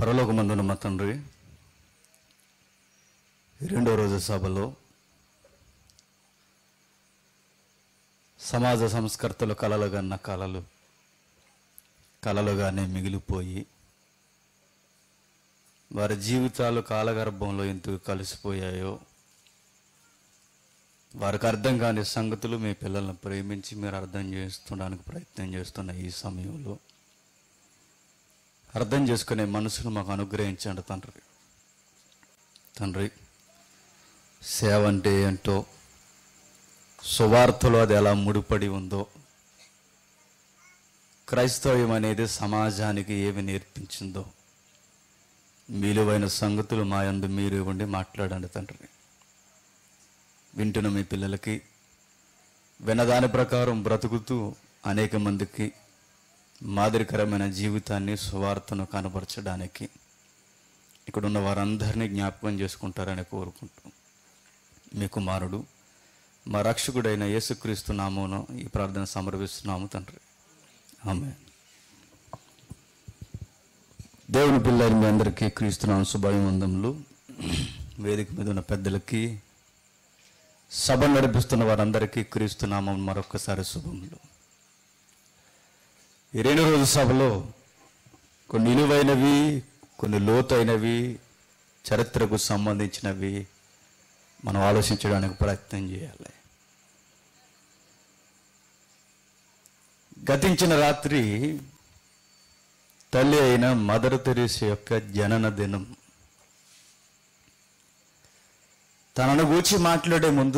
పరలోకమందున మా తండ్రి ఈ రెండో రోజు సభలో సమాజ సంస్కర్తలు కలలు కన్న కలలు కలలుగానే మిగిలిపోయి వారి జీవితాలు కాలగర్భంలో ఎందుకు కలిసిపోయాయో వారికి అర్థం కాని సంగతులు మీ పిల్లల్ని ప్రేమించి మీరు అర్థం చేస్తుండడానికి ప్రయత్నం చేస్తున్న ఈ సమయంలో అర్థం చేసుకునే మనసును మాకు అనుగ్రహించండి తండ్రి తండ్రి సేవ అంటే ఏంటో సువార్తలో అది ఎలా ముడిపడి ఉందో క్రైస్తవ్యం అనేది సమాజానికి ఏమి నేర్పించిందో విలువైన సంగతులు మా యందు మీరు ఇవ్వండి మాట్లాడండి తండ్రి వింటున్న మీ పిల్లలకి వినదాని ప్రకారం బ్రతుకుతూ అనేక మందికి మాదిరికరమైన జీవితాన్ని సువార్తను కనపరచడానికి ఇక్కడున్న వారందరినీ జ్ఞాపకం చేసుకుంటారని కోరుకుంటూ మీ కుమారుడు మా రక్షకుడైన యేసుక్రీస్తు నామమున ఈ ప్రార్థన సమర్పిస్తున్నాము తండ్రి ఆమె దేవుని పిల్లలు మీ అందరికీ క్రీస్తునామ శుభాభివందములు వేదిక మీద ఉన్న పెద్దలకి సభ నడిపిస్తున్న వారందరికీ క్రీస్తునామం మరొకసారి శుభములు ఈ రెండు రోజు సభలో కొన్ని విలువైనవి కొన్ని లోతైనవి చరిత్రకు సంబంధించినవి మనం ఆలోచించడానికి ప్రయత్నం చేయాలి గతించిన రాత్రి తల్లి అయిన మదర్ తెరీస యొక్క జనన దినం తనను గూర్చి మాట్లాడే ముందు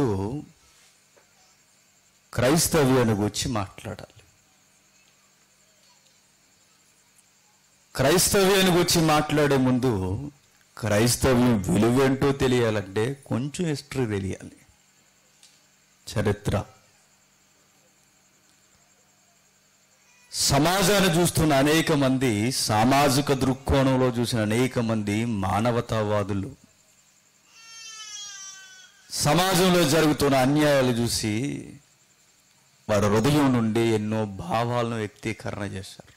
క్రైస్తవ్యాన్ని గూర్చి మాట్లాడాలి క్రైస్తవ్యాన్ని గురించి మాట్లాడే ముందు క్రైస్తవ్యం విలువేంటో తెలియాలంటే కొంచెం హిస్టరీ తెలియాలి చరిత్ర సమాజాన్ని చూస్తున్న అనేక మంది సామాజిక దృక్కోణంలో చూసిన అనేక మంది మానవతావాదులు సమాజంలో జరుగుతున్న అన్యాయాలు చూసి వారి హృదయం నుండి ఎన్నో భావాలను వ్యక్తీకరణ చేశారు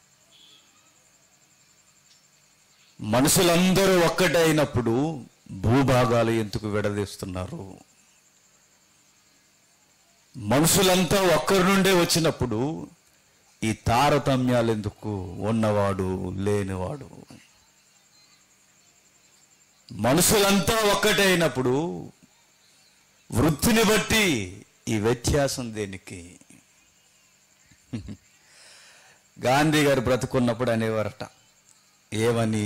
మనుషులందరూ ఒక్కటైనప్పుడు భూభాగాలు ఎందుకు విడదీస్తున్నారు మనుషులంతా ఒక్కరి నుండే వచ్చినప్పుడు ఈ తారతమ్యాలు ఎందుకు ఉన్నవాడు లేనివాడు మనుషులంతా ఒక్కటైనప్పుడు వృత్తిని బట్టి ఈ వ్యత్యాసం దేనికి గాంధీ గారు బ్రతుకున్నప్పుడు అనేవారట ఏమని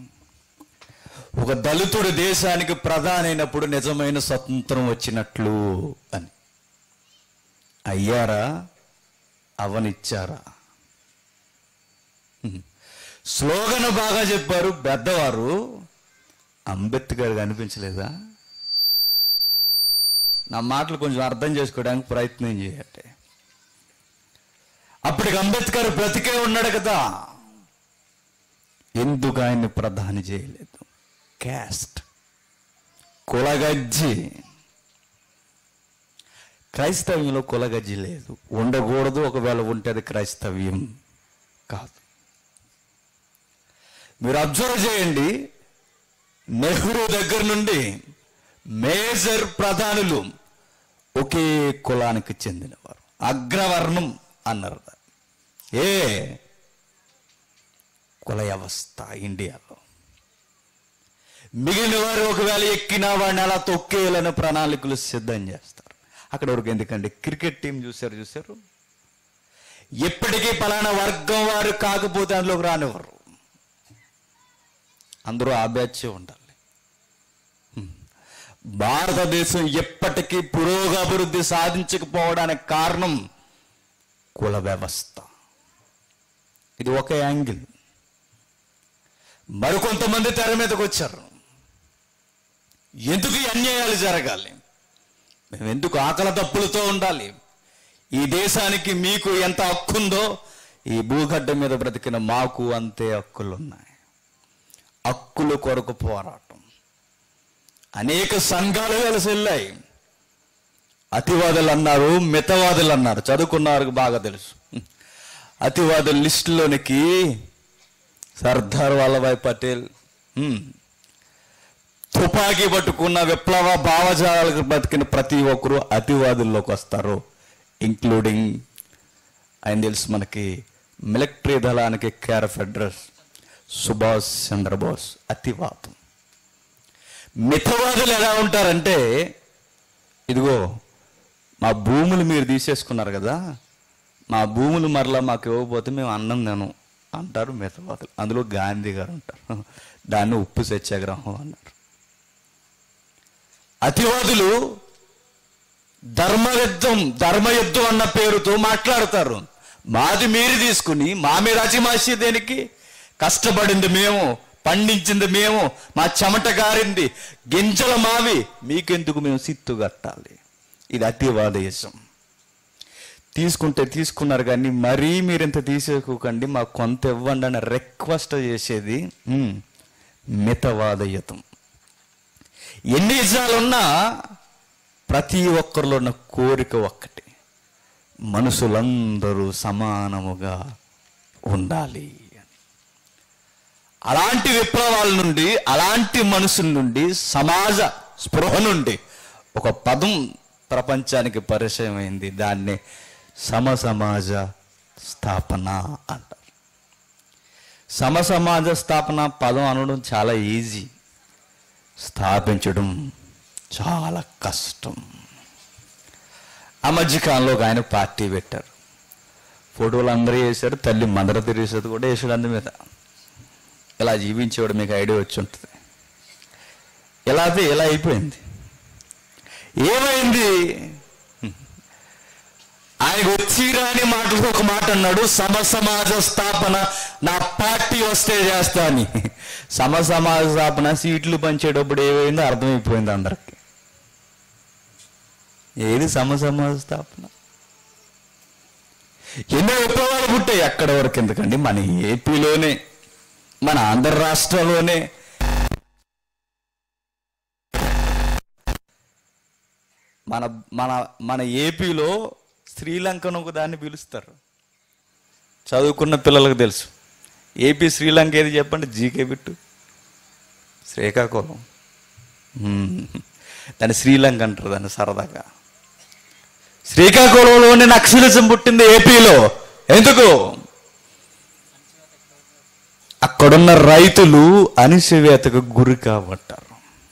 ఒక దళితుడు దేశానికి ప్రధాని అయినప్పుడు నిజమైన స్వతంత్రం వచ్చినట్లు అని అయ్యారా అవనిచ్చారా స్లోగన్ బాగా చెప్పారు పెద్దవారు అంబేద్కర్ కనిపించలేదా నా మాటలు కొంచెం అర్థం చేసుకోవడానికి ప్రయత్నం చేయండి అప్పటికి అంబేద్కర్ బ్రతికే ఉన్నాడు కదా ఎందుకు ఆయన్ని ప్రధాని చేయలేదు క్యాస్ట్ కులగజ్జి క్రైస్తవ్యంలో కులగజ్జి లేదు ఉండకూడదు ఒకవేళ ఉంటే అది క్రైస్తవ్యం కాదు మీరు అబ్జర్వ్ చేయండి నెహ్రూ దగ్గర నుండి మేజర్ ప్రధానులు ఒకే కులానికి చెందినవారు అగ్రవర్ణం అన్నారు ఏ కుల వ్యవస్థ ఇండియాలో మిగిలిన వారు ఒకవేళ ఎక్కినా వాడిని అలా తొక్కేయాలని ప్రణాళికలు సిద్ధం చేస్తారు అక్కడ వరకు ఎందుకండి క్రికెట్ టీం చూశారు చూశారు ఎప్పటికీ పలానా వర్గం వారు కాకపోతే అందులోకి రానివ్వరు అందరూ ఆ బ్యాచ్ ఉండాలి హ్మ్. భారతదేశం ఎప్పటికీ పురోగభివృద్ధి సాధించకపోవడానికి కారణం కుల వ్యవస్థ ఇది ఒక యాంగిల్ మరికొంతమంది తెర మీదకి వచ్చారు ఎందుకు ఈ అన్యాయాలు జరగాలి మేము ఎందుకు ఆకలి తప్పులతో ఉండాలి ఈ దేశానికి మీకు ఎంత హక్కు ఉందో ఈ భూగడ్డ మీద బ్రతికిన మాకు అంతే హక్కులు ఉన్నాయి హక్కుల కొరకు పోరాటం అనేక సంఘాలు కలిసి వెళ్ళాయి అతివాదులు అన్నారు మితవాదులు అన్నారు చదువుకున్న వారికి బాగా తెలుసు అతివాదుల లిస్టులోనికి సర్దార్ వల్లభాయ్ పటేల్ ఉమ్. తుపాకీ పట్టుకున్న విప్లవ భావజాలకు బతికిన ప్రతి ఒక్కరూ అతివాదుల్లోకి వస్తారు ఇంక్లూడింగ్ ఆయన తెలుసు మనకి మిలిటరీ దళానికి care of address Subhash Chandrabose అతివాదం మితవాదులు ఎలా ఉంటారంటే ఇదిగో మా భూములు మీరు తీసేసుకున్నారు కదా మా భూములు మరలా మాకు ఇవ్వకపోతే మేము అన్నం తినం అంటారు మితవాదులు అందులో గాంధీ గారు ఉంటారు దాన్ని ఉప్పు సత్యాగ్రహం అన్నారు అతివాదులు ధర్మయుద్ధం ధర్మయుద్ధం అన్న పేరుతో మాట్లాడతారు మాది మీరు తీసుకుని మా మీద అచిమాసి దేనికి కష్టపడింది మేము పండించింది మేము మా చెమట గారింది గింజల మావి మీకెందుకు మేము సిత్తు కట్టాలి ఇది అతివాదేశం తీసుకుంటే తీసుకున్నారు కానీ మరీ మీరు ఇంత తీసేసుకోకండి మాకు కొంత ఇవ్వండి అని రిక్వెస్ట్ చేసేది ఉమ్, మితవాదయుతం ఎన్ని నిజాలున్నా ప్రతి ఒక్కరిలో ఉన్న కోరిక ఒక్కటి మనుషులందరూ సమానముగా ఉండాలి అని. అలాంటి విప్లవాల నుండి అలాంటి మనుషుల నుండి సమాజ స్పృహ నుండి ఒక పదం ప్రపంచానికి పరిచయం అయింది దాన్ని సమసమాజ స్థాపన అంటారు సమసమాజ స్థాపన పదం అనడం చాలా ఈజీ స్థాపించడం చాలా కష్టం ఆ మధ్యకాలంలో ఒక ఆయన పార్టీ పెట్టారు ఫోటోలు అందరూ వేశారు తల్లి మదర తెరీసది కూడా వేసాడు అందు మీద ఇలా జీవించేవాడు మీకు ఐడియా వచ్చి ఉంటుంది ఇలా అది ఇలా అయిపోయింది ఏమైంది ఆయన వచ్చి రాని మాటలు ఒక మాట అన్నాడు సమ సమాజ స్థాపన నా పార్టీ వస్తే చేస్తా అని సమ సమాజ స్థాపన సీట్లు పంచేటప్పుడు ఏమైందో అర్థమైపోయింది అందరికి ఏది సమ సమాజ స్థాపన ఎన్నో విప్లవాలు పుట్టాయి ఎక్కడ వరకు ఎందుకండి మన ఏపీలోనే మన ఆంధ్ర రాష్ట్రంలోనే మన మన మన ఏపీలో శ్రీలంకను ఒక దాన్ని పిలుస్తారు చదువుకున్న పిల్లలకు తెలుసు ఏపీ శ్రీలంక ఏది చెప్పండి జీకే బిట్టు శ్రీకాకుళం హ్మ్. దాన్ని శ్రీలంక అంటారు దాన్ని సరదాగా శ్రీకాకుళంలోనే నక్సలిజం పుట్టింది ఏపీలో ఎందుకు అక్కడున్న రైతులు అణిసివేతకు గురి కాబట్టారు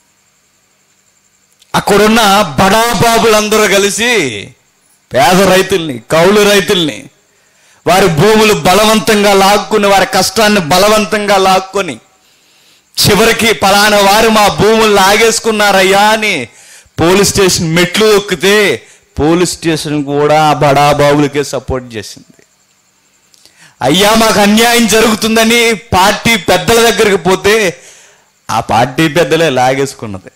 అక్కడున్న బడాబాబులందరూ కలిసి పేద రైతుల్ని కౌలు రైతుల్ని వారి భూములు బలవంతంగా లాక్కుని వారి కష్టాన్ని బలవంతంగా లాక్కొని చివరికి పలానా వారు మా భూములు లాగేసుకున్నారయ్యా అని పోలీస్ స్టేషన్ మెట్లు ఎక్కితే పోలీస్ స్టేషన్ కూడా ఆ బడాబాబులకే సపోర్ట్ చేసింది అయ్యా మాకు అన్యాయం జరుగుతుందని పార్టీ పెద్దల దగ్గరికి పోతే ఆ పార్టీ పెద్దలే లాగేసుకున్నది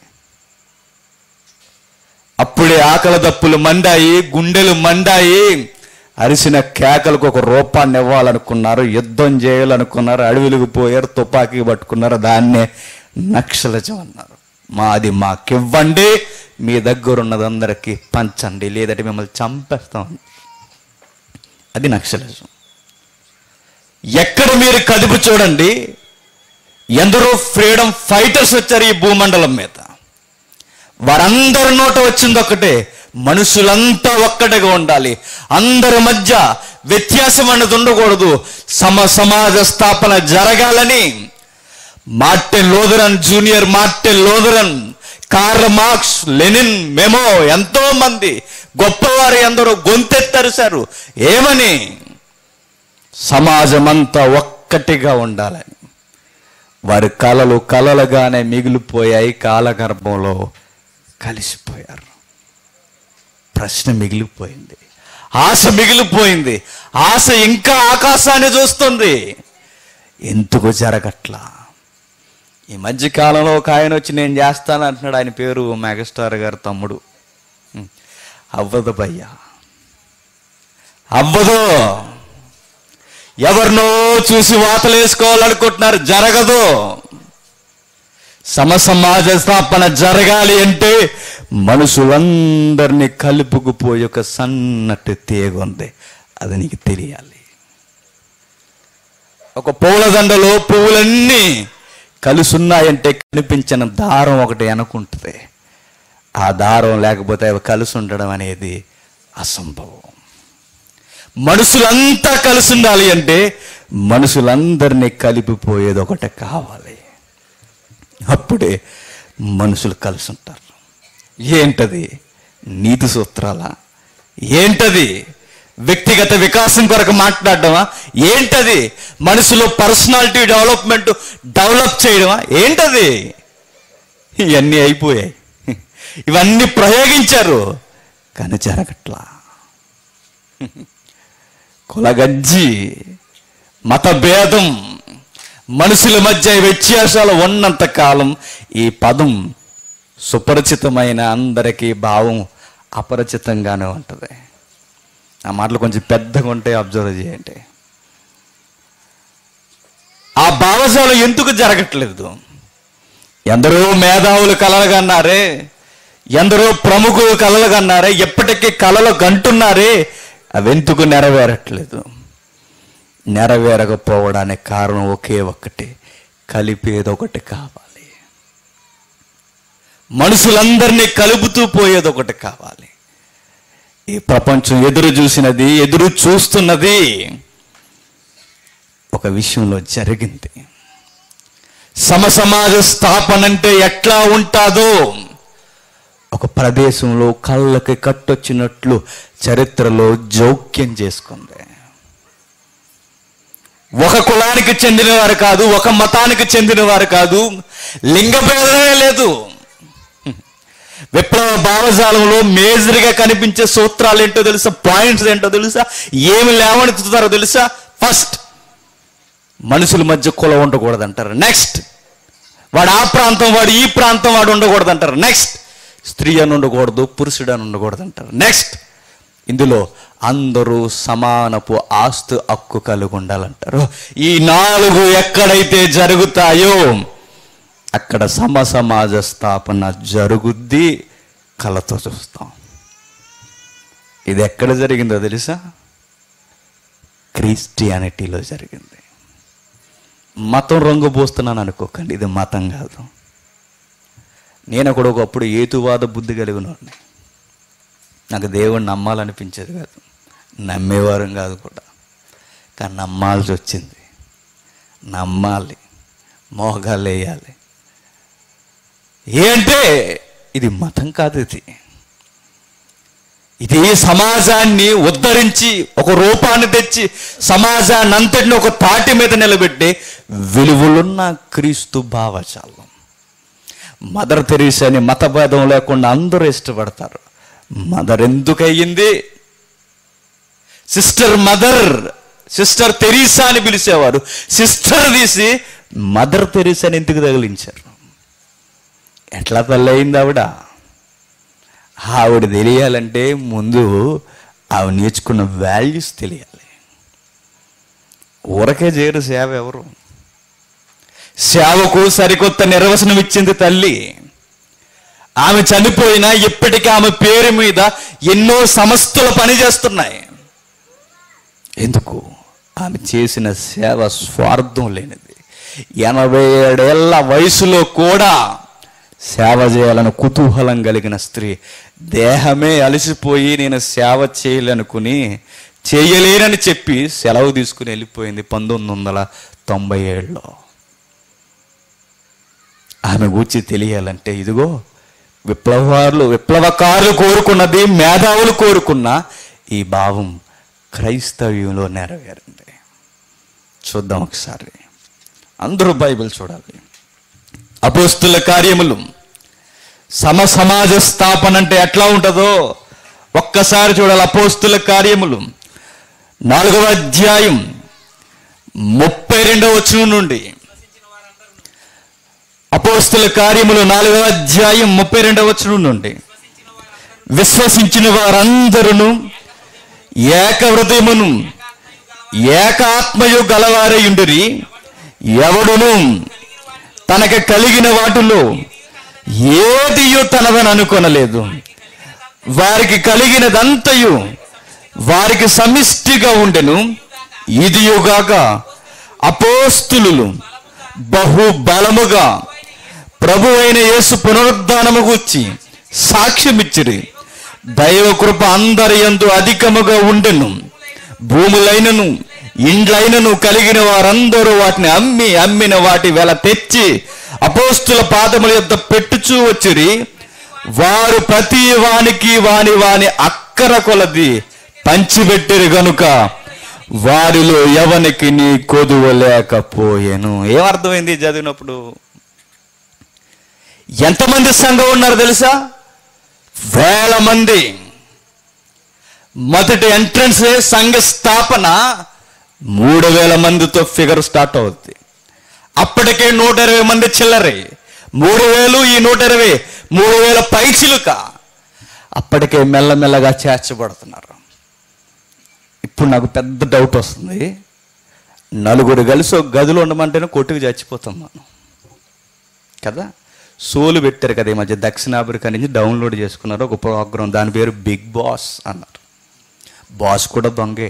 అప్పుడే ఆకలి దప్పులు మండాయి గుండెలు మండాయి అరిసిన కేకలకు ఒక రూపాన్ని ఇవ్వాలనుకున్నారు యుద్ధం చేయాలనుకున్నారు అడవులకు పోయారు తుపాకీ పట్టుకున్నారు దాన్నే నక్షలజం అన్నారు మాది మాకివ్వండి మీ దగ్గర ఉన్నదందరికీ పంచండి లేదంటే మిమ్మల్ని చంపేస్తాం అది నక్షలజం ఎక్కడ మీరు కదుపు చూడండి ఎందరో ఫ్రీడమ్ ఫైటర్స్ వచ్చారు ఈ భూమండలం మీద వారందరి నోట వచ్చింది ఒకటే మనుషులంతా ఒక్కటిగా ఉండాలి అందరి మధ్య వ్యత్యాసం అన్నది ఉండకూడదు సమ సమాజ స్థాపన జరగాలని Martin Lutheran junior Martin Lutheran Karl Marx Lenin మెమో ఎంతో మంది గొప్పవారు ఎందరో గొంతెత్తరిశారు ఏమని సమాజమంతా ఒక్కటిగా ఉండాలని వారి కళలు కలలుగానే మిగిలిపోయాయి కాలగర్భంలో కలిసిపోయారు ప్రశ్న మిగిలిపోయింది ఆశ మిగిలిపోయింది ఆశ ఇంకా ఆకాశాన్ని చూస్తుంది ఎందుకు జరగట్లా ఈ మధ్య కాలంలో ఒక ఆయన వచ్చి నేను చేస్తాను అంటున్నాడు ఆయన పేరు మెగాస్టార్ గారు తమ్ముడు హ్మ్. అవ్వదు భయ్యా అవ్వదు ఎవరినో చూసి వాతలు వేసుకోవాలనుకుంటున్నారు జరగదు సమసమాజ స్థాపన జరగాలి అంటే మనుషులందరినీ కలుపుకుపోయి ఒక సన్నటి తీగ ఉంది అది నీకు తెలియాలి ఒక పూలదండలో పువ్వులన్నీ కలుసున్నాయంటే కనిపించిన దారం ఒకటి అనుకుంటుంది ఆ దారం లేకపోతే అవి కలిసి ఉండడం అనేది అసంభవం మనుషులంతా కలిసి ఉండాలి అంటే మనుషులందరినీ కలిపిపోయేది ఒకటి కావాలి అప్పుడే మనుషులు కలిసి ఉంటారు ఏంటది నీతి సూత్రాల ఏంటది వ్యక్తిగత వికాసం కొరకు మాట్లాడడమా ఏంటది మనసులో పర్సనాలిటీ డెవలప్మెంట్ డెవలప్ చేయడమా ఏంటది ఇవన్నీ అయిపోయాయి ఇవన్నీ ప్రయోగించారు కానీ జరగట్లా కులగజ్జి మత భేదం మనుషుల మధ్య వ్యత్యాసాలు ఉన్నంత కాలం ఈ పదం సుపరిచితమైన అందరికీ భావం అపరిచితంగానే ఉంటుంది ఆ మాటలు కొంచెం పెద్దగా ఉంటే అబ్జర్వ్ చేయండి ఆ భావజాలం ఎందుకు జరగట్లేదు ఎందరో మేధావులు కలలుగన్నారే ఎందరో ప్రముఖులు కలలుగన్నారే ఎప్పటికీ కలలు గంటున్నారే అవెందుకు నెరవేరట్లేదు నెరవేరకపోవడానికి కారణం ఒకే ఒక్కటి కలిపేది ఒకటి కావాలి మనుషులందరినీ కలుపుతూ పోయేది ఒకటి కావాలి ఈ ప్రపంచం ఎదురు చూసినది ఎదురు చూస్తున్నది ఒక విషయంలో జరిగింది సమసమాజ స్థాపన అంటే ఎట్లా ఉంటాదో ఒక ప్రదేశంలో కళ్ళకి కట్టొచ్చినట్లు చరిత్రలో జోక్యం చేసుకుంది ఒక కులానికి చెందినవారు కాదు ఒక మతానికి చెందినవారు కాదు లింగ భేదమే లేదు విప్లవ భావజాలంలో మేజర్గా కనిపించే సూత్రాలు ఏంటో తెలుసా పాయింట్స్ ఏంటో తెలుసా ఏమి లేవనెత్తుతారో తెలుసా ఫస్ట్ మనుషుల మధ్య కులం ఉండకూడదు అంటారు నెక్స్ట్ వాడు ఆ ప్రాంతం వాడు ఈ ప్రాంతం వాడు ఉండకూడదు అంటారు నెక్స్ట్ స్త్రీ అని ఉండకూడదు పురుషుడు అని ఉండకూడదు అంటారు నెక్స్ట్ ఇందులో అందరూ సమానపు ఆస్తు హక్కు కలిగి ఉండాలంటారు ఈ నాలుగు ఎక్కడైతే జరుగుతాయో అక్కడ సమ సమాజ స్థాపన జరుగుద్ది కళతో చూస్తాం ఇది ఎక్కడ జరిగిందో తెలుసా క్రిస్టియానిటీలో జరిగింది మతం రంగు పోస్తున్నాను అనుకోకండి ఇది మతం కాదు నేను కూడా ఒకప్పుడు ఏతువాద బుద్ధి కలిగిన వాడిని నాకు దేవుడిని నమ్మాలనిపించేది కాదు నమ్మేవారం కాదు కూడా కానీ నమ్మాల్సి వచ్చింది నమ్మాలి మోగాలు వేయాలి ఏంటే ఇది మతం కాదు ఇది ఇది సమాజాన్ని ఉద్ధరించి ఒక రూపాన్ని తెచ్చి సమాజాన్ని అంతటిని ఒక తాటి మీద నిలబెట్టి విలువలున్న క్రీస్తు భావజాలం మదర్ తెరీసాని మతభేదం లేకుండా అందరూ ఇష్టపడతారు మదర్ ఎందుకు అయ్యింది సిస్టర్ మదర్ సిస్టర్ తెరీసా అని పిలిచేవారు సిస్టర్ తీసి మదర్ తెరీసాని ఎందుకు తగిలించారు ఎట్లా తల్లి అయింది ఆవిడ ఆవిడ తెలియాలంటే ముందు ఆవిడ నేర్చుకున్న వాల్యూస్ తెలియాలి ఊరకే చేయరు సేవ ఎవరు సేవకు సరికొత్త నిర్వచనం ఇచ్చింది తల్లి ఆమె చనిపోయినా ఇప్పటికీ ఆమె పేరు మీద ఎన్నో సంస్థలు పనిచేస్తున్నాయి ఎందుకు ఆమె చేసిన సేవ స్వార్థం లేనిది ఎనభై ఏడేళ్ల వయసులో కూడా సేవ చేయాలని కుతూహలం కలిగిన స్త్రీ దేహమే అలసిపోయి నేను సేవ చేయలేనుకుని చేయలేనని చెప్పి సెలవు తీసుకుని వెళ్ళిపోయింది పంతొమ్మిది వందల తొంభై ఏడులో ఆమె గూర్చి తెలియాలంటే ఇదిగో విప్లవారులు విప్లవకారులు కోరుకున్నది మేధావులు కోరుకున్న ఈ భావం క్రైస్తవ్యంలో నెరవేరింది చూద్దాం ఒకసారి అందరూ బైబిల్ చూడాలి అపోస్తుల కార్యములు సమ సమాజ స్థాపన అంటే ఎట్లా ఉంటుందో ఒక్కసారి చూడాలి అపోస్తుల కార్యములు నాలుగవ అధ్యాయం ముప్పై రెండవ వచనం నుండి అపోస్తుల కార్యములు నాలుగవ అధ్యాయం ముప్పై రెండవ వచనం నుండి విశ్వసించిన వారందరూ ఏక హృదయమును ఏకాత్మయు గలవారయుండిరి ఎవడును తనకు కలిగిన వాటిలో ఏదియు తనదని అనుకొనలేదు వారికి కలిగినదంతయు వారికి సమిష్టిగా ఉండెను ఇదియుగాక అపోస్తులు బహు బలముగా ప్రభు అయిన యేసు పునరుద్ధానము గూర్చి సాక్ష్యమిచ్చిరి దైవ కృప అందరి యందు అధికముగా ఉండెను భూములైనను ఇండ్లైనను కలిగిన వారందరూ వాటిని అమ్మి అమ్మిన వాటి వెల తెచ్చి అపోస్తుల పాదముల యొద్ద పెట్టుచూ వచ్చిరి వారు ప్రతి వానికి వాని వాని అక్కర కొలది పంచిపెట్టిరు గనుక వారిలో ఎవనికి నీ కొదువలేకపోయాను ఏమర్థమైంది చదివినప్పుడు ఎంతమంది సంఘం ఉన్నారు తెలుసా వేల మంది మొదటి ఎంట్రన్స్ సంఘ స్థాపన మూడు వేల మందితో ఫిగర్ స్టార్ట్ అవుద్ది అప్పటికే నూట ఇరవై మంది చిల్లరే మూడు వేలు ఈ నూట ఇరవై మూడు వేల పైచిలుక అప్పటికే మెల్లమెల్లగా చేర్చబడుతున్నారు ఇప్పుడు నాకు పెద్ద డౌట్ వస్తుంది నలుగురు కలిసి ఒక గదిలో ఉండమంటేనే కొట్టుకు చచ్చిపోతాం మనం కదా సోలు పెట్టారు కదా ఈ మధ్య దక్షిణాఫ్రికా నుంచి డౌన్లోడ్ చేసుకున్నారు ఒక ప్రోగ్రాం దాని పేరు బిగ్ బాస్ అన్నారు బాస్ కూడా దొంగే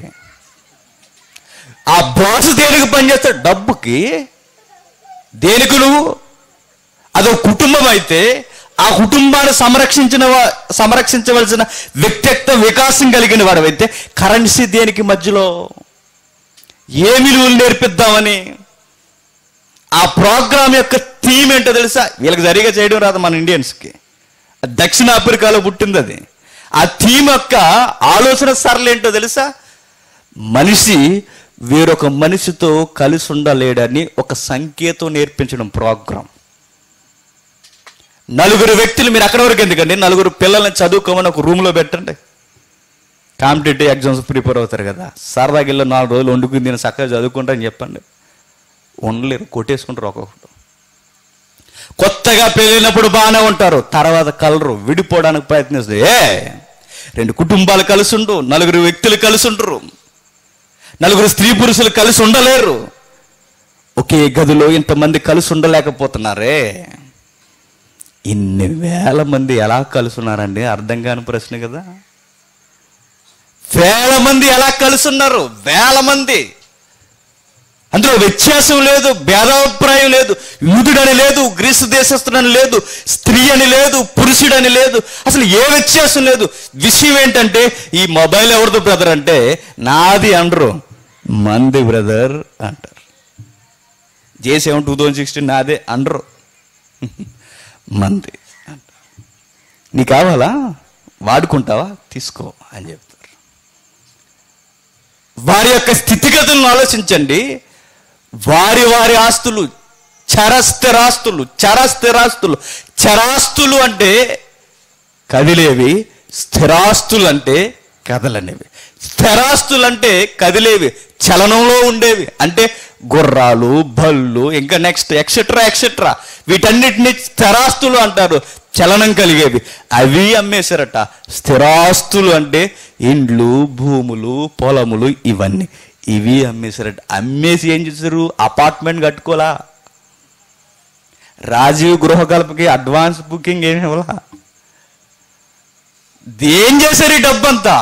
ఆ బాస్ దేనికి పనిచేస్తాడు డబ్బుకి దేనికి నువ్వు అదో కుటుంబం అయితే ఆ కుటుంబాన్ని సంరక్షించిన వా- సంరక్షించవలసిన వ్యక్తిత్వ వికాసం కలిగిన వాడవైతే కరెన్సీ దేనికి మధ్యలో ఏ విలువలు నేర్పిద్దామని ఆ ప్రోగ్రామ్ యొక్క థీమ్ ఏంటో తెలుసా వీళ్ళకి సరిగా చేయడం రాదు మన ఇండియన్స్కి దక్షిణాఫ్రికాలో పుట్టింది అది ఆ థీమ్ యొక్క ఆలోచన సరళి ఏంటో తెలుసా మనిషి వేరొక మనిషితో కలిసి ఉండలేడని ఒక సంకేతం నేర్పించడం ప్రోగ్రాం నలుగురు వ్యక్తులు మీరు అక్కడ వరకు ఎందుకండి నలుగురు పిల్లల్ని చదువుకోమని ఒక రూమ్లో పెట్టండి కాంపిటేటివ్ ఎగ్జామ్స్ ప్రిపేర్ అవుతారు కదా సరదాగా వెళ్ళి నాలుగు రోజులు వండుకుని నేను చక్కగా చదువుకుంటా అని చెప్పండి ఉండలేరు కొట్టేసుకుంటారు ఒక్కొక్కటి కొత్తగా పెళ్ళినప్పుడు బాగానే ఉంటారు తర్వాత కలరు విడిపోవడానికి ప్రయత్నిస్తుంది ఏ రెండు కుటుంబాలు కలిసి ఉండు నలుగురు వ్యక్తులు కలిసి ఉంటారు నలుగురు స్త్రీ పురుషులు కలిసి ఉండలేరు ఒకే గదిలో ఇంతమంది కలిసి ఉండలేకపోతున్నారే ఇన్ని వేల మంది ఎలా కలిసి ఉన్నారండి అర్థం కాని ప్రశ్న కదా వేల మంది ఎలా కలిసి ఉన్నారు వేల మంది అందులో వ్యత్యాసం లేదు భేదాభిప్రాయం లేదు యూదుడని లేదు గ్రీసు దేశస్థుడని లేదు స్త్రీ అని లేదు పురుషుడని లేదు అసలు ఏ వ్యత్యాసం లేదు విషయం ఏంటంటే ఈ మొబైల్ ఎవరిదో బ్రదర్ అంటే నాది అనరు మంది బ్రదర్ అంటారు J seven two thousand sixteen నాదే అనరు మంది అంటారు నీ కావాలా వాడుకుంటావా తీసుకో అని చెప్తారు వారి యొక్క స్థితిగతులను ఆలోచించండి వారి వారి ఆస్తులు చరస్థిరాస్తులు చరస్థిరాస్తులు చరాస్తులు అంటే కదిలేవి స్థిరాస్తులు అంటే కదలనేవి స్థిరాస్తులు అంటే కదిలేవి చలనంలో ఉండేవి అంటే గుర్రాలు బళ్ళు ఇంకా నెక్స్ట్ ఎక్సెట్రా ఎక్సెట్రా వీటన్నిటిని స్థిరాస్తులు అంటారు చలనం కలిగేవి అవి అమ్మేశారట స్థిరాస్తులు అంటే ఇండ్లు భూములు పొలములు ఇవన్నీ ఇవి అమ్మేశారట అమ్మేసి ఏం చేశారు అపార్ట్మెంట్ కట్టుకోలా రాజీవ్ గృహకల్పకి అడ్వాన్స్ బుకింగ్ ఏమి ఇవ్వలా ఏం చేశారు ఈ డబ్బంతా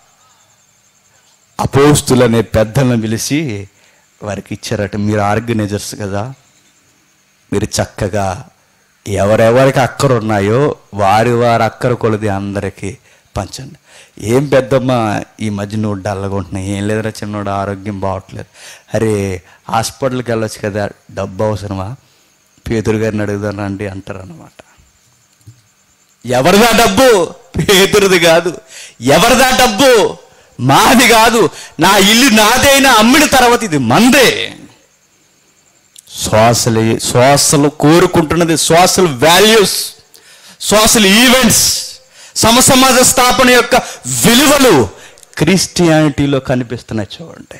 అపోస్తులనే పెద్దలను పిలిచి వారికి ఇచ్చారట మీరు ఆర్గనైజర్స్ కదా మీరు చక్కగా ఎవరెవరికి అక్కర ఉన్నాయో వారి వారి అక్కర కొలది అందరికీ పంచండి ఏం పెద్దమ్మ ఈ మధ్య నువ్వు డల్లగా ఉంటున్నాయి ఏం లేదురా చిన్నోడు ఆరోగ్యం బాగట్లేదు అరే హాస్పిటల్కి వెళ్ళొచ్చు కదా డబ్బు అవసరమా పేదరు గారిని అడుగుదాను అండి అంటారు అనమాట ఎవరిదా డబ్బు పేదరిది కాదు ఎవరిదా డబ్బు మాది కాదు నా ఇల్లు నాదైనా అమ్మిన తర్వాత ఇది మందే శ్వాసలు శ్వాసలు కోరుకుంటున్నది సోషల్ వాల్యూస్ సోషల్ ఈవెంట్స్ సమసమాజ స్థాపన యొక్క విలువలు క్రిస్టియానిటీలో కనిపిస్తున్నాయి చూడండి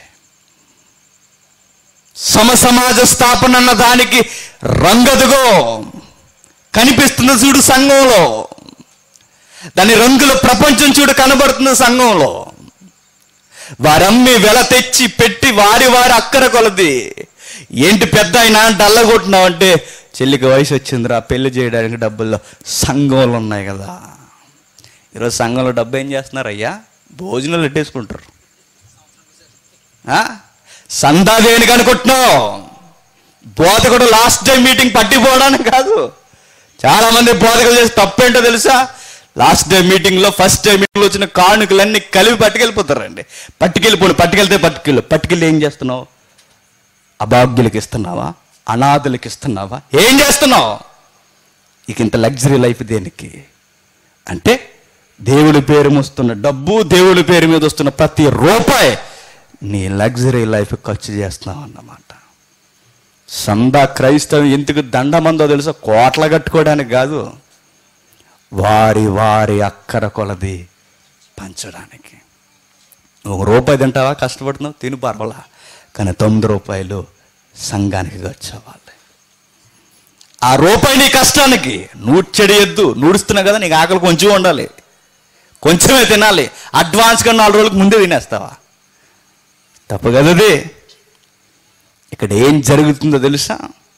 సమసమాజ స్థాపన అన్న దానికి రంగదుగో కనిపిస్తుంది చూడు సంఘంలో దాని రంగుల ప్రపంచం చూడు కనబడుతుంది సంఘంలో వారమ్మి వెల తెచ్చి పెట్టి వారి వారి అక్కర కొలది ఏంటి పెద్ద అయినా డల్లగొట్టినావు అంటే చెల్లికి వయసు వచ్చిందిరా పెళ్లి చేయడానికి డబ్బుల్లో సంఘంలో ఉన్నాయి కదా ఈరోజు సంఘంలో డబ్బు ఏం చేస్తున్నారు అయ్యా భోజనాలు పెట్టేసుకుంటారు ఆ? సందా దేనికి అనుకుంటున్నావు బోధకుడు లాస్ట్ టైం మీటింగ్ పట్టిపోవడానికి కాదు చాలా మంది బోధకులు చేసి తప్పేంటో తెలుసా లాస్ట్ డే మీటింగ్లో ఫస్ట్ డే మీటింగ్లో వచ్చిన కానుకలన్నీ కలిపి పట్టుకెళ్ళిపోతారండి పట్టుకెళ్ళిపోయి పట్టుకెళ్తే పట్టుకెళ్ళు పట్టుకెళ్ళి ఏం చేస్తున్నావు అభాగ్యులకి ఇస్తున్నావా అనాథులకి ఇస్తున్నావా ఏం చేస్తున్నావు ఇక ఇంత లగ్జరీ లైఫ్ దేనికి అంటే దేవుడి పేరు వస్తున్న డబ్బు దేవుడి పేరు మీద వస్తున్న ప్రతి రూపాయి నీ లగ్జరీ లైఫ్ ఖర్చు చేస్తున్నావు అన్నమాట సందా క్రైస్తవం ఎందుకు దండమందో తెలుసా కోట్ల కట్టుకోవడానికి కాదు వారి వారి అక్కర కొలది పంచడానికి ఒక రూపాయి తింటావా కష్టపడుతున్నావు తిని పర్వాలా కానీ తొమ్మిది రూపాయలు సంఘానికి ఖర్చు అవ్వాలి ఆ రూపాయి నీ కష్టానికి నూడ్చెడియద్దు నూడుస్తున్నావు కదా నీకు ఆకలి కొంచెం ఉండాలి కొంచెమే తినాలి అడ్వాన్స్గా నాలుగు రోజులకు ముందే తినేస్తావా తప్పు కదది ఇక్కడ ఏం జరుగుతుందో తెలుసా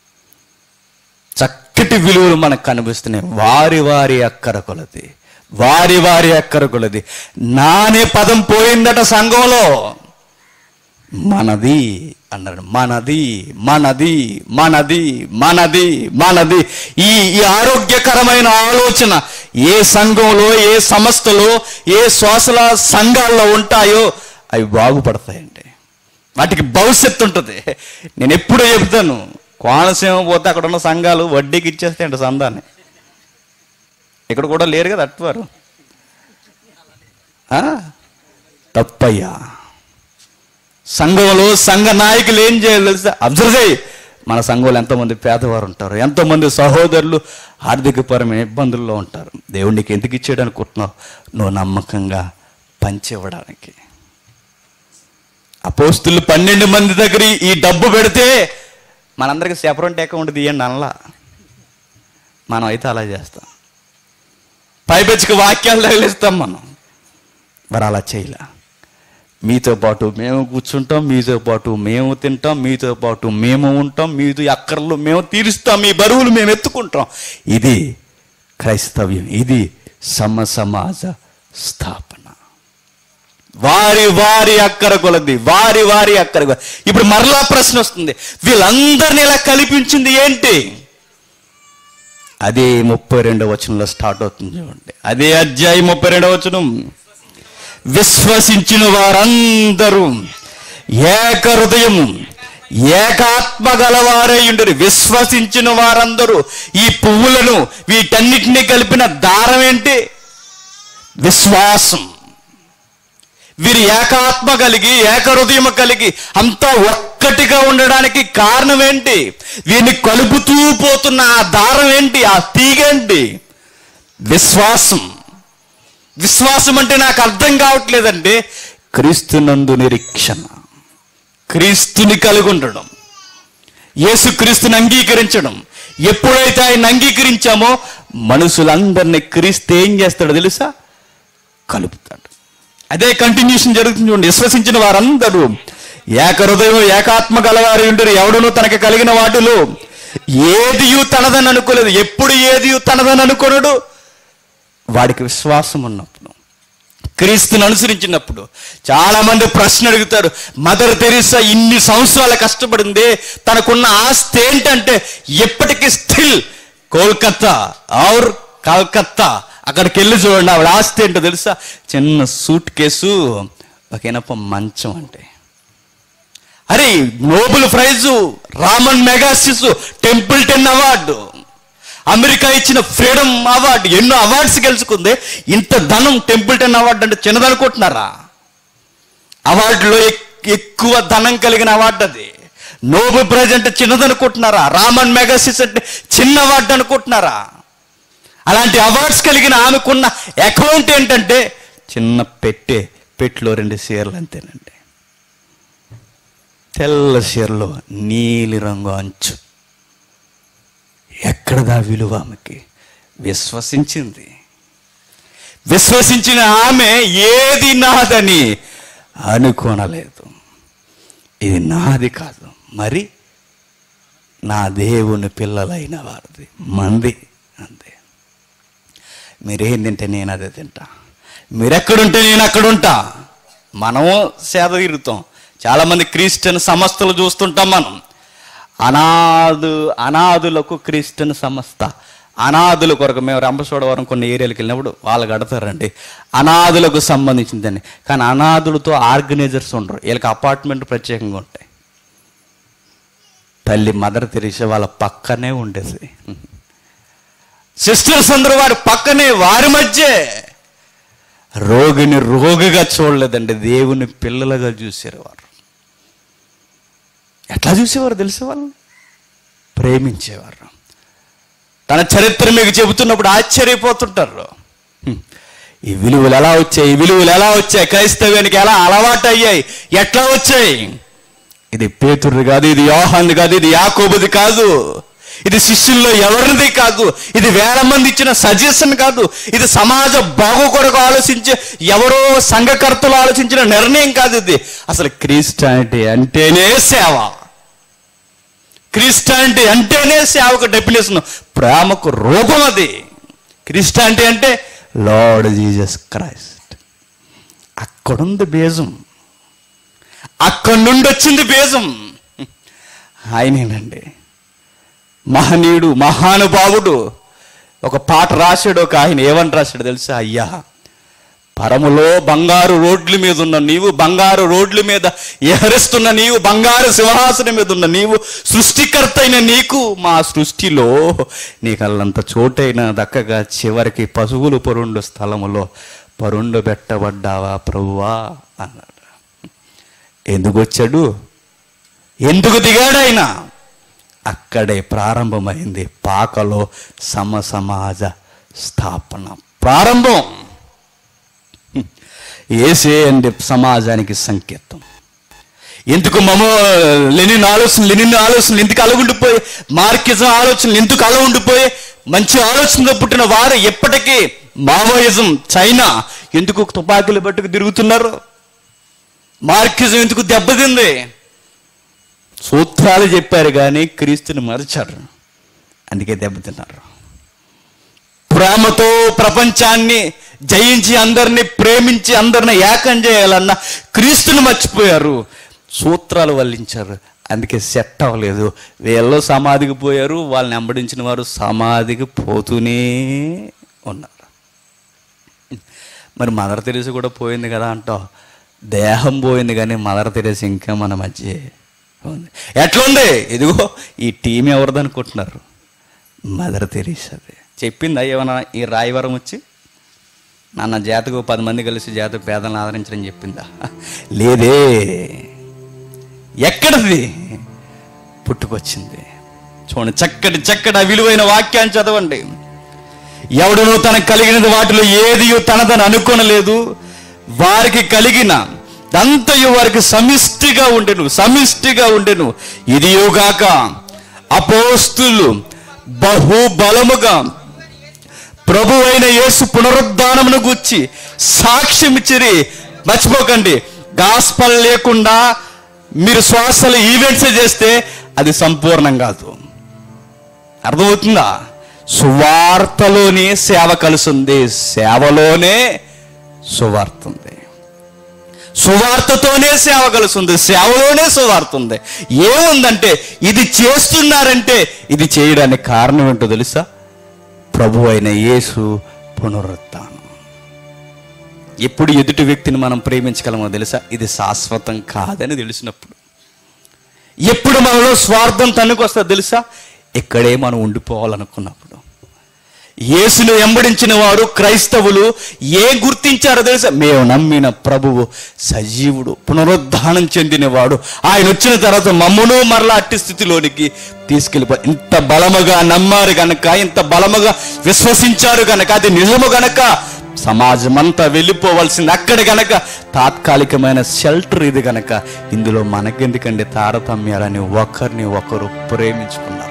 చక్కటి విలువలు మనకు కనిపిస్తున్నాయి వారి వారి అక్కర కొలది వారి వారి అక్కర కొలది నానే పదం పోయిందట సంఘంలో మనది అన్నాడు మనది మనది మనది మనది మనది ఈ ఈ ఆరోగ్యకరమైన ఆలోచన ఏ సంఘంలో ఏ సంస్థలో ఏ శ్వాసల సంఘాల్లో ఉంటాయో అవి బాగుపడతాయండి వాటికి భవిష్యత్తు ఉంటుంది నేను ఎప్పుడూ చెప్తాను కోనసీమ పోతే అక్కడ ఉన్న సంఘాలు వడ్డీకి ఇచ్చేస్తాయంట సందాన్ని ఇక్కడ కూడా లేరు కదా అట్టువారు ఆ? తప్పయ్యా సంఘంలో సంఘ నాయకులు ఏం చేయాలి తెలుసా అబ్జర్వ్ చేయి మన సంఘంలో ఎంతోమంది పేదవారు ఉంటారు ఎంతోమంది సహోదరులు ఆర్థికపరమైన ఇబ్బందుల్లో ఉంటారు దేవుడికి ఎందుకు ఇచ్చాడు అనుకుంటున్నావు నువ్వు నమ్మకంగా పంచివ్వడానికి అపోస్తులు పన్నెండు మంది దగ్గర ఈ డబ్బు పెడితే మనందరికి సెపరేట్ అకౌంట్ తీయండి అనలా మనం అయితే అలా చేస్తాం పైపెచ్చుకు వాక్యాలు తగిలిస్తాం మనం మరి అలా చేయలే మీతో పాటు మేము కూర్చుంటాం మీతో పాటు మేము తింటాం మీతో పాటు మేము ఉంటాం మీతో అక్కర్లు మేము తీరుస్తాం మీ బరువులు మేము ఎత్తుకుంటాం ఇది క్రైస్తవ్యం ఇది సమ సమాజ స్థాపన వారి వారి అక్కర కొలది వారి వారి అక్కర కొలది. ఇప్పుడు మరలా ప్రశ్న వస్తుంది వీళ్ళందరినీ ఇలా కల్పించింది ఏంటి అదే ముప్పై రెండవ వచనంలో స్టార్ట్ అవుతుంది చూడండి అదే అధ్యాయం ముప్పై రెండవ వచనం విశ్వసించిన వారందరూ ఏక హృదయము ఏకాత్మ గలవారై ఉండరు విశ్వసించిన వారందరూ ఈ పువ్వులను వీటన్నిటినీ కలిపిన దారం ఏంటి విశ్వాసం వీరు ఏకాత్మ కలిగి ఏకహృదయం కలిగి అంతా ఒక్కటిగా ఉండడానికి కారణం ఏంటి వీరిని కలుపుతూ పోతున్న ఆ దారం ఏంటి ఆ తీగేంటి విశ్వాసం విశ్వాసం అంటే నాకు అర్థం కావట్లేదంటే క్రీస్తునందు నిరీక్షణ క్రీస్తుని కలిగి ఉండడం యేసు క్రీస్తుని అంగీకరించడం ఎప్పుడైతే ఆయన అంగీకరించామో మనుషులందరినీ క్రీస్తు ఏం చేస్తాడో తెలుసా కలుపుతాడు అదే కంటిన్యూషన్ జరుగుతుంది చూడండి విశ్వసించిన వారందరూ ఏక హృదయం ఏకాత్మ గలవారు ఉంటారు ఎవడును తనకి కలిగిన వాటిలో ఏదియు తనదని అనుకోలేదు ఎప్పుడు ఏదియు తనదని అనుకోనడు వాడికి విశ్వాసం ఉన్నప్పుడు క్రీస్తుని అనుసరించినప్పుడు చాలా మంది ప్రశ్న అడుగుతారు మదర్ తెరీసా ఇన్ని సంవత్సరాలు కష్టపడింది తనకున్న ఆస్తి ఏంటంటే ఎప్పటికీ స్టిల్ కోల్కత్తా ఆర్ కల్కత్తా అక్కడికి వెళ్ళి చూడండి ఆవిడ ఆస్తి ఏంటో తెలుసా చిన్న సూట్ కేసు ఒక ఇనప మంచం అంటే అరే Nobel prize Ramon Magsaysay Templeton award America ఇచ్చిన ఫ్రీడమ్ అవార్డు ఎన్నో అవార్డ్స్ గెలుచుకుంది ఇంత ధనం టెంపుల్ టెన్ అవార్డు అంటే చిన్నదనుకుంటున్నారా అవార్డులో ఎక్- ఎక్కువ ధనం కలిగిన అవార్డు అది నోబెల్ ప్రైజ్ అంటే చిన్నదనుకుంటున్నారా రామన్ మెగాసిస్ అంటే చిన్న అవార్డు అనుకుంటున్నారా అలాంటి అవార్డ్స్ కలిగిన ఆమెకున్న అకౌంట్ ఏంటంటే చిన్న పెట్టే పెట్టిలో రెండు షేర్లు అంతేనండి తెల్ల షేర్లో నీలి రంగు అంచు ఎక్కడదా విలువ ఆమెకి విశ్వసించింది విశ్వసించిన ఆమె ఏది నాదని అనుకోనలేదు ఇది నాది కాదు మరి నా దేవుని పిల్లలైన వారిది మంది అంతే మీరేం తింటే నేను అదే తింటా మీరెక్కడుంటే నేను అక్కడుంటా మనము సేద తీరుతాం చాలామంది క్రిస్టియన్ సంస్థలు చూస్తుంటాం మనం అనాథు అనాథులకు క్రిస్టియన్ సంస్థ అనాథుల కొరకు మేము రంపచోడవరం కొన్ని ఏరియాలకు వెళ్ళినప్పుడు వాళ్ళు కడతారండి అనాథులకు సంబంధించిందని కానీ అనాథులతో ఆర్గనైజర్స్ ఉండరు వీళ్ళకి అపార్ట్మెంట్ ప్రత్యేకంగా ఉంటాయి తల్లి మదర్ తెరిసే వాళ్ళ పక్కనే ఉండేది సిస్టర్స్ అందరూ వారి పక్కనే వారి మధ్య రోగిని రోగిగా చూడలేదండి దేవుని పిల్లలుగా చూసారు వారు ఎట్లా చూసేవారు తెలిసేవాళ్ళు ప్రేమించేవారు తన చరిత్ర మీకు చెబుతున్నప్పుడు ఆశ్చర్యపోతుంటారు హ్మ్. ఈ విలువలు ఎలా వచ్చాయి ఈ విలువలు ఎలా వచ్చాయి క్రైస్తవ్యానికి ఎలా అలవాటు అయ్యాయి ఎట్లా వచ్చాయి ఇది పేతురు కాదు ఇది యోహాన్ది కాదు ఇది యాకోబుది కాదు ఇది శిష్యుల్లో ఎవరిది కాదు ఇది వేల మంది ఇచ్చిన సజెషన్ కాదు ఇది సమాజ బాగు కొరకు ఆలోచించే ఎవరో సంఘకర్తలు ఆలోచించిన నిర్ణయం కాదు ఇది అసలు క్రిస్టియానిటీ అంటేనే సేవ క్రిస్టియానిటీ అంటేనే సేవకు డెఫినేషన్ ప్రేమకు రూపం అది క్రిస్టియానిటీ అంటే లార్డ్ జీసస్ క్రైస్ట్ అక్కడుంది బేజం అక్కడి నుండి వచ్చింది బేజం ఆయనేనండి మహనీయుడు మహానుభావుడు ఒక పాట రాశాడు ఒక ఆయన ఏమని రాశాడు తెలుసా అయ్యా పరములో బంగారు రోడ్ల మీద ఉన్న నీవు బంగారు రోడ్ల మీద ఎహరిస్తున్న నీవు బంగారు సింహాసనం మీద ఉన్న నీవు సృష్టికర్త అయిన నీకు మా సృష్టిలో నీకల్లంత చోటైన దక్కగా చివరికి పశువులు పరుండు స్థలములో పరుండు పెట్టబడ్డావా ప్రభువా అన్నాడు ఎందుకు వచ్చాడు ఎందుకు దిగాడు ఆయన అక్కడే ప్రారంభమైంది పాకలో సమసమాజ స్థాపన ప్రారంభం ఏసే అండి సమాజానికి సంకేతం ఎందుకు మమ లెనిన్ ఆలోచన లెనిన్ ఆలోచనలు ఎందుకు అలా ఉండిపోయి మార్కిజం ఆలోచనలు ఎందుకు అలా ఉండిపోయి మంచి ఆలోచనలో పుట్టిన వారు ఎప్పటికీ మావోయిజం చైనా ఎందుకు తుపాకీలు పట్టుకు తిరుగుతున్నారు మార్కిజం ఎందుకు దెబ్బతింది సూత్రాలు చెప్పారు కానీ క్రీస్తుని మరిచారు అందుకే దెబ్బతిన్నారు ప్రేమతో ప్రపంచాన్ని జయించి అందరినీ ప్రేమించి అందరిని ఏకం చేయాలన్న క్రీస్తుని మర్చిపోయారు సూత్రాలు వల్లించారు అందుకే సెట్ అవ్వలేదు వీళ్ళు సమాధికి పోయారు వాళ్ళని వెంబడించిన వారు సమాధికి పోతూనే ఉన్నారు మరి మదర్ తెరేసి కూడా పోయింది కదా అంటావు దేహం పోయింది కానీ మదర్ తెరేసి ఇంకా మన మధ్య ఉంది ఎట్లుంది ఇదిగో ఈ టీం ఎవరిది అనుకుంటున్నారు మదర్ తెరీసాది చెప్పిందా ఏమన్నా ఈ రాయవరం వచ్చి నాన్న జాతకు పది మంది కలిసి జాతకు పేదలను ఆదరించడం చెప్పిందా లేదే ఎక్కడది పుట్టుకొచ్చింది చూడండి చక్కటి చక్కటి ఆ విలువైన వాక్యాన్ని చదవండి ఎవడునూ తనకు కలిగినది వాటిలో ఏది తనదని అనుకోనలేదు వారికి కలిగిన దంతయు వారికి సమిష్టిగా ఉండెను సమిష్టిగా ఉండెను ఇదియుగాక అపోస్తులు బహు బలముగా ప్రభు అయిన యేసు పునరుద్ధానమును గుచ్చి సాక్ష్యం ఇచ్చిరి మర్చిపోకండి గాస్పల్ లేకుండా మీరు శ్వాసలు ఈవెంట్స్ చేస్తే అది సంపూర్ణం కాదు అర్థమవుతుందా సువార్తలోనే సేవ కలుసుంది సేవలోనే సువార్త ఉంది సువార్తతోనే సేవ కలుసుంది సేవలోనే సువార్త ఉంది ఏముందంటే ఇది చేస్తున్నారంటే ఇది చేయడానికి కారణం ఏంటో తెలుసా ప్రభు అయిన యేసు పునరుత్థానం ఎప్పుడు ఎదుటి వ్యక్తిని మనం ప్రేమించగలమో తెలుసా ఇది శాశ్వతం కాదని తెలిసినప్పుడు ఎప్పుడు మనలో స్వార్థం తన్నుకొస్తా తెలుసా ఇక్కడే మనం ఉండిపోవాలనుకున్నప్పుడు యేసును వెంబడించిన వారు క్రైస్తవులు ఏ గుర్తించారో తెలుసా మేము నమ్మిన ప్రభువు సజీవుడు పునరుద్ధానం చెందినవాడు ఆయన వచ్చిన తర్వాత మమ్మను మరలా అట్టి స్థితిలోనికి తీసుకెళ్ళిపో ఇంత బలముగా నమ్మారు గనక ఇంత బలముగా విశ్వసించారు గనక అది నిజము గనక సమాజం అంతా వెళ్ళిపోవాల్సింది అక్కడ గనక తాత్కాలికమైన షెల్టర్ ఇది గనక ఇందులో మనకెందుకండి తారతమ్యాలని ఒకరిని ఒకరు ప్రేమించుకున్నారు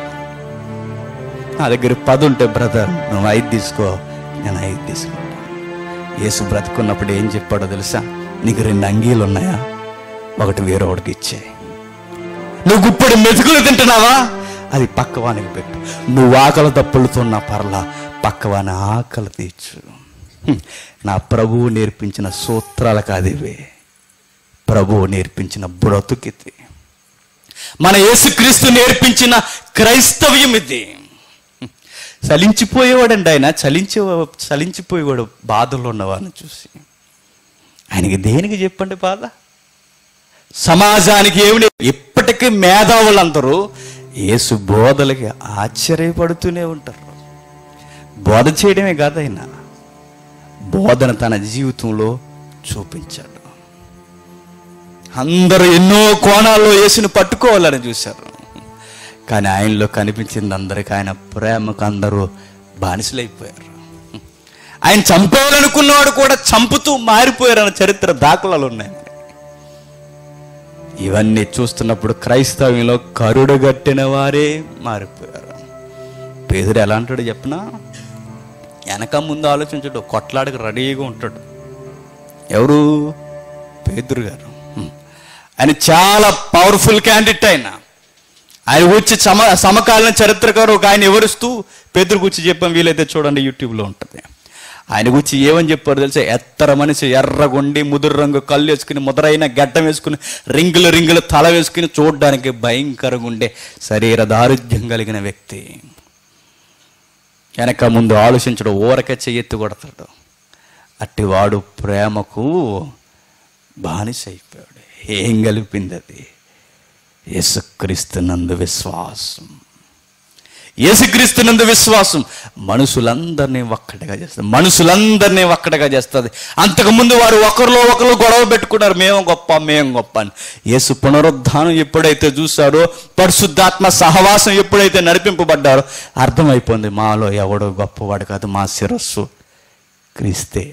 నా దగ్గర పది ఉంటే బ్రదర్ నువ్వు ఐదు తీసుకో నేను ఐదు తీసుకుంటా యేసు బ్రతుకున్నప్పుడు ఏం చెప్పాడో తెలుసా నీకు రెండు అంగీలు ఉన్నాయా ఒకటి వేరొకటికి ఇచ్చే నువ్వు గుప్పుడు మెతుకులు తింటున్నావా అది పక్కవానికి పెట్టు నువ్వు ఆకలి తప్పులుతున్న పర్లా పక్కవాని ఆకలి తీర్చు హ్మ్. నా ప్రభువు నేర్పించిన సూత్రాలు కాదివే ప్రభువు నేర్పించిన బ్రతుకిది మన యేసుక్రీస్తు నేర్పించిన క్రైస్తవ్యం ఇది చలించిపోయేవాడండి ఆయన చలించే చలించిపోయేవాడు బాధల్లో ఉన్నవాడిని చూసి ఆయనకి దేనికి చెప్పండి బాధ సమాజానికి ఏమిటి ఇప్పటికీ మేధావులందరూ యేసు బోధలకి ఆశ్చర్యపడుతూనే ఉంటారు బోధ చేయడమే కాదు ఆయన బోధన తన జీవితంలో చూపించాడు అందరూ ఎన్నో కోణాల్లో యేసుని పట్టుకోవాలని చూశారు కానీ ఆయనలో కనిపించింది అందరికీ ఆయన ప్రేమకు అందరూ బానిసలైపోయారు ఆయన చంపేయాలనుకున్నవాడు కూడా చంపుతూ మారిపోయారన్న చరిత్ర దాఖలాలు ఉన్నాయి ఇవన్నీ చూస్తున్నప్పుడు క్రైస్తవ్యంలో కరుడుగట్టిన వారే మారిపోయారు పేదరు ఎలా అంటాడు చెప్పనా వెనక ముందు ఆలోచించడు కొట్లాడికి రెడీగా ఉంటాడు ఎవరు పేదరు గారు హ్మ్. ఆయన చాలా పవర్ఫుల్ క్యాండిడేట్ ఆయన ఆయన గురించి సమ సమకాలీన చరిత్రకారు ఒక ఆయన వివరిస్తూ పేదరు గురించి చెప్పాం వీలైతే చూడండి యూట్యూబ్లో ఉంటుంది ఆయన గురించి ఏమని చెప్పారు తెలుసా ఎత్తర మనిషి ఎర్రగొండి ముదురు రంగు కళ్ళు వేసుకుని ముదరైన గడ్డం వేసుకుని రింగులు రింగులు తల వేసుకుని చూడడానికి భయంకరంగా ఉండే శరీర దారుఢ్యం కలిగిన వ్యక్తి వెనక ముందు ఆలోచించడు ఊరకే చెయ్యెత్తి కొడతాడు అట్టివాడు ప్రేమకు బానిస అయిపోయాడు ఏం కలిపింది అది యేసుక్రీస్తునందు విశ్వాసం యేసుక్రీస్తునందు విశ్వాసం మనుషులందరినీ ఒక్కటిగా చేస్తుంది మనుషులందరినీ ఒక్కటిగా చేస్తుంది అంతకుముందు వారు ఒకరిలో ఒకరు గొడవ పెట్టుకున్నారు మేము గొప్ప మేము గొప్ప అని యేసు పునరుద్ధానం ఎప్పుడైతే చూశారో పరిశుద్ధాత్మ సహవాసం ఎప్పుడైతే నడిపింపబడ్డారో అర్థమైపోయింది మాలో ఎవడో గొప్పవాడు కాదు మా శిరస్సు క్రీస్తే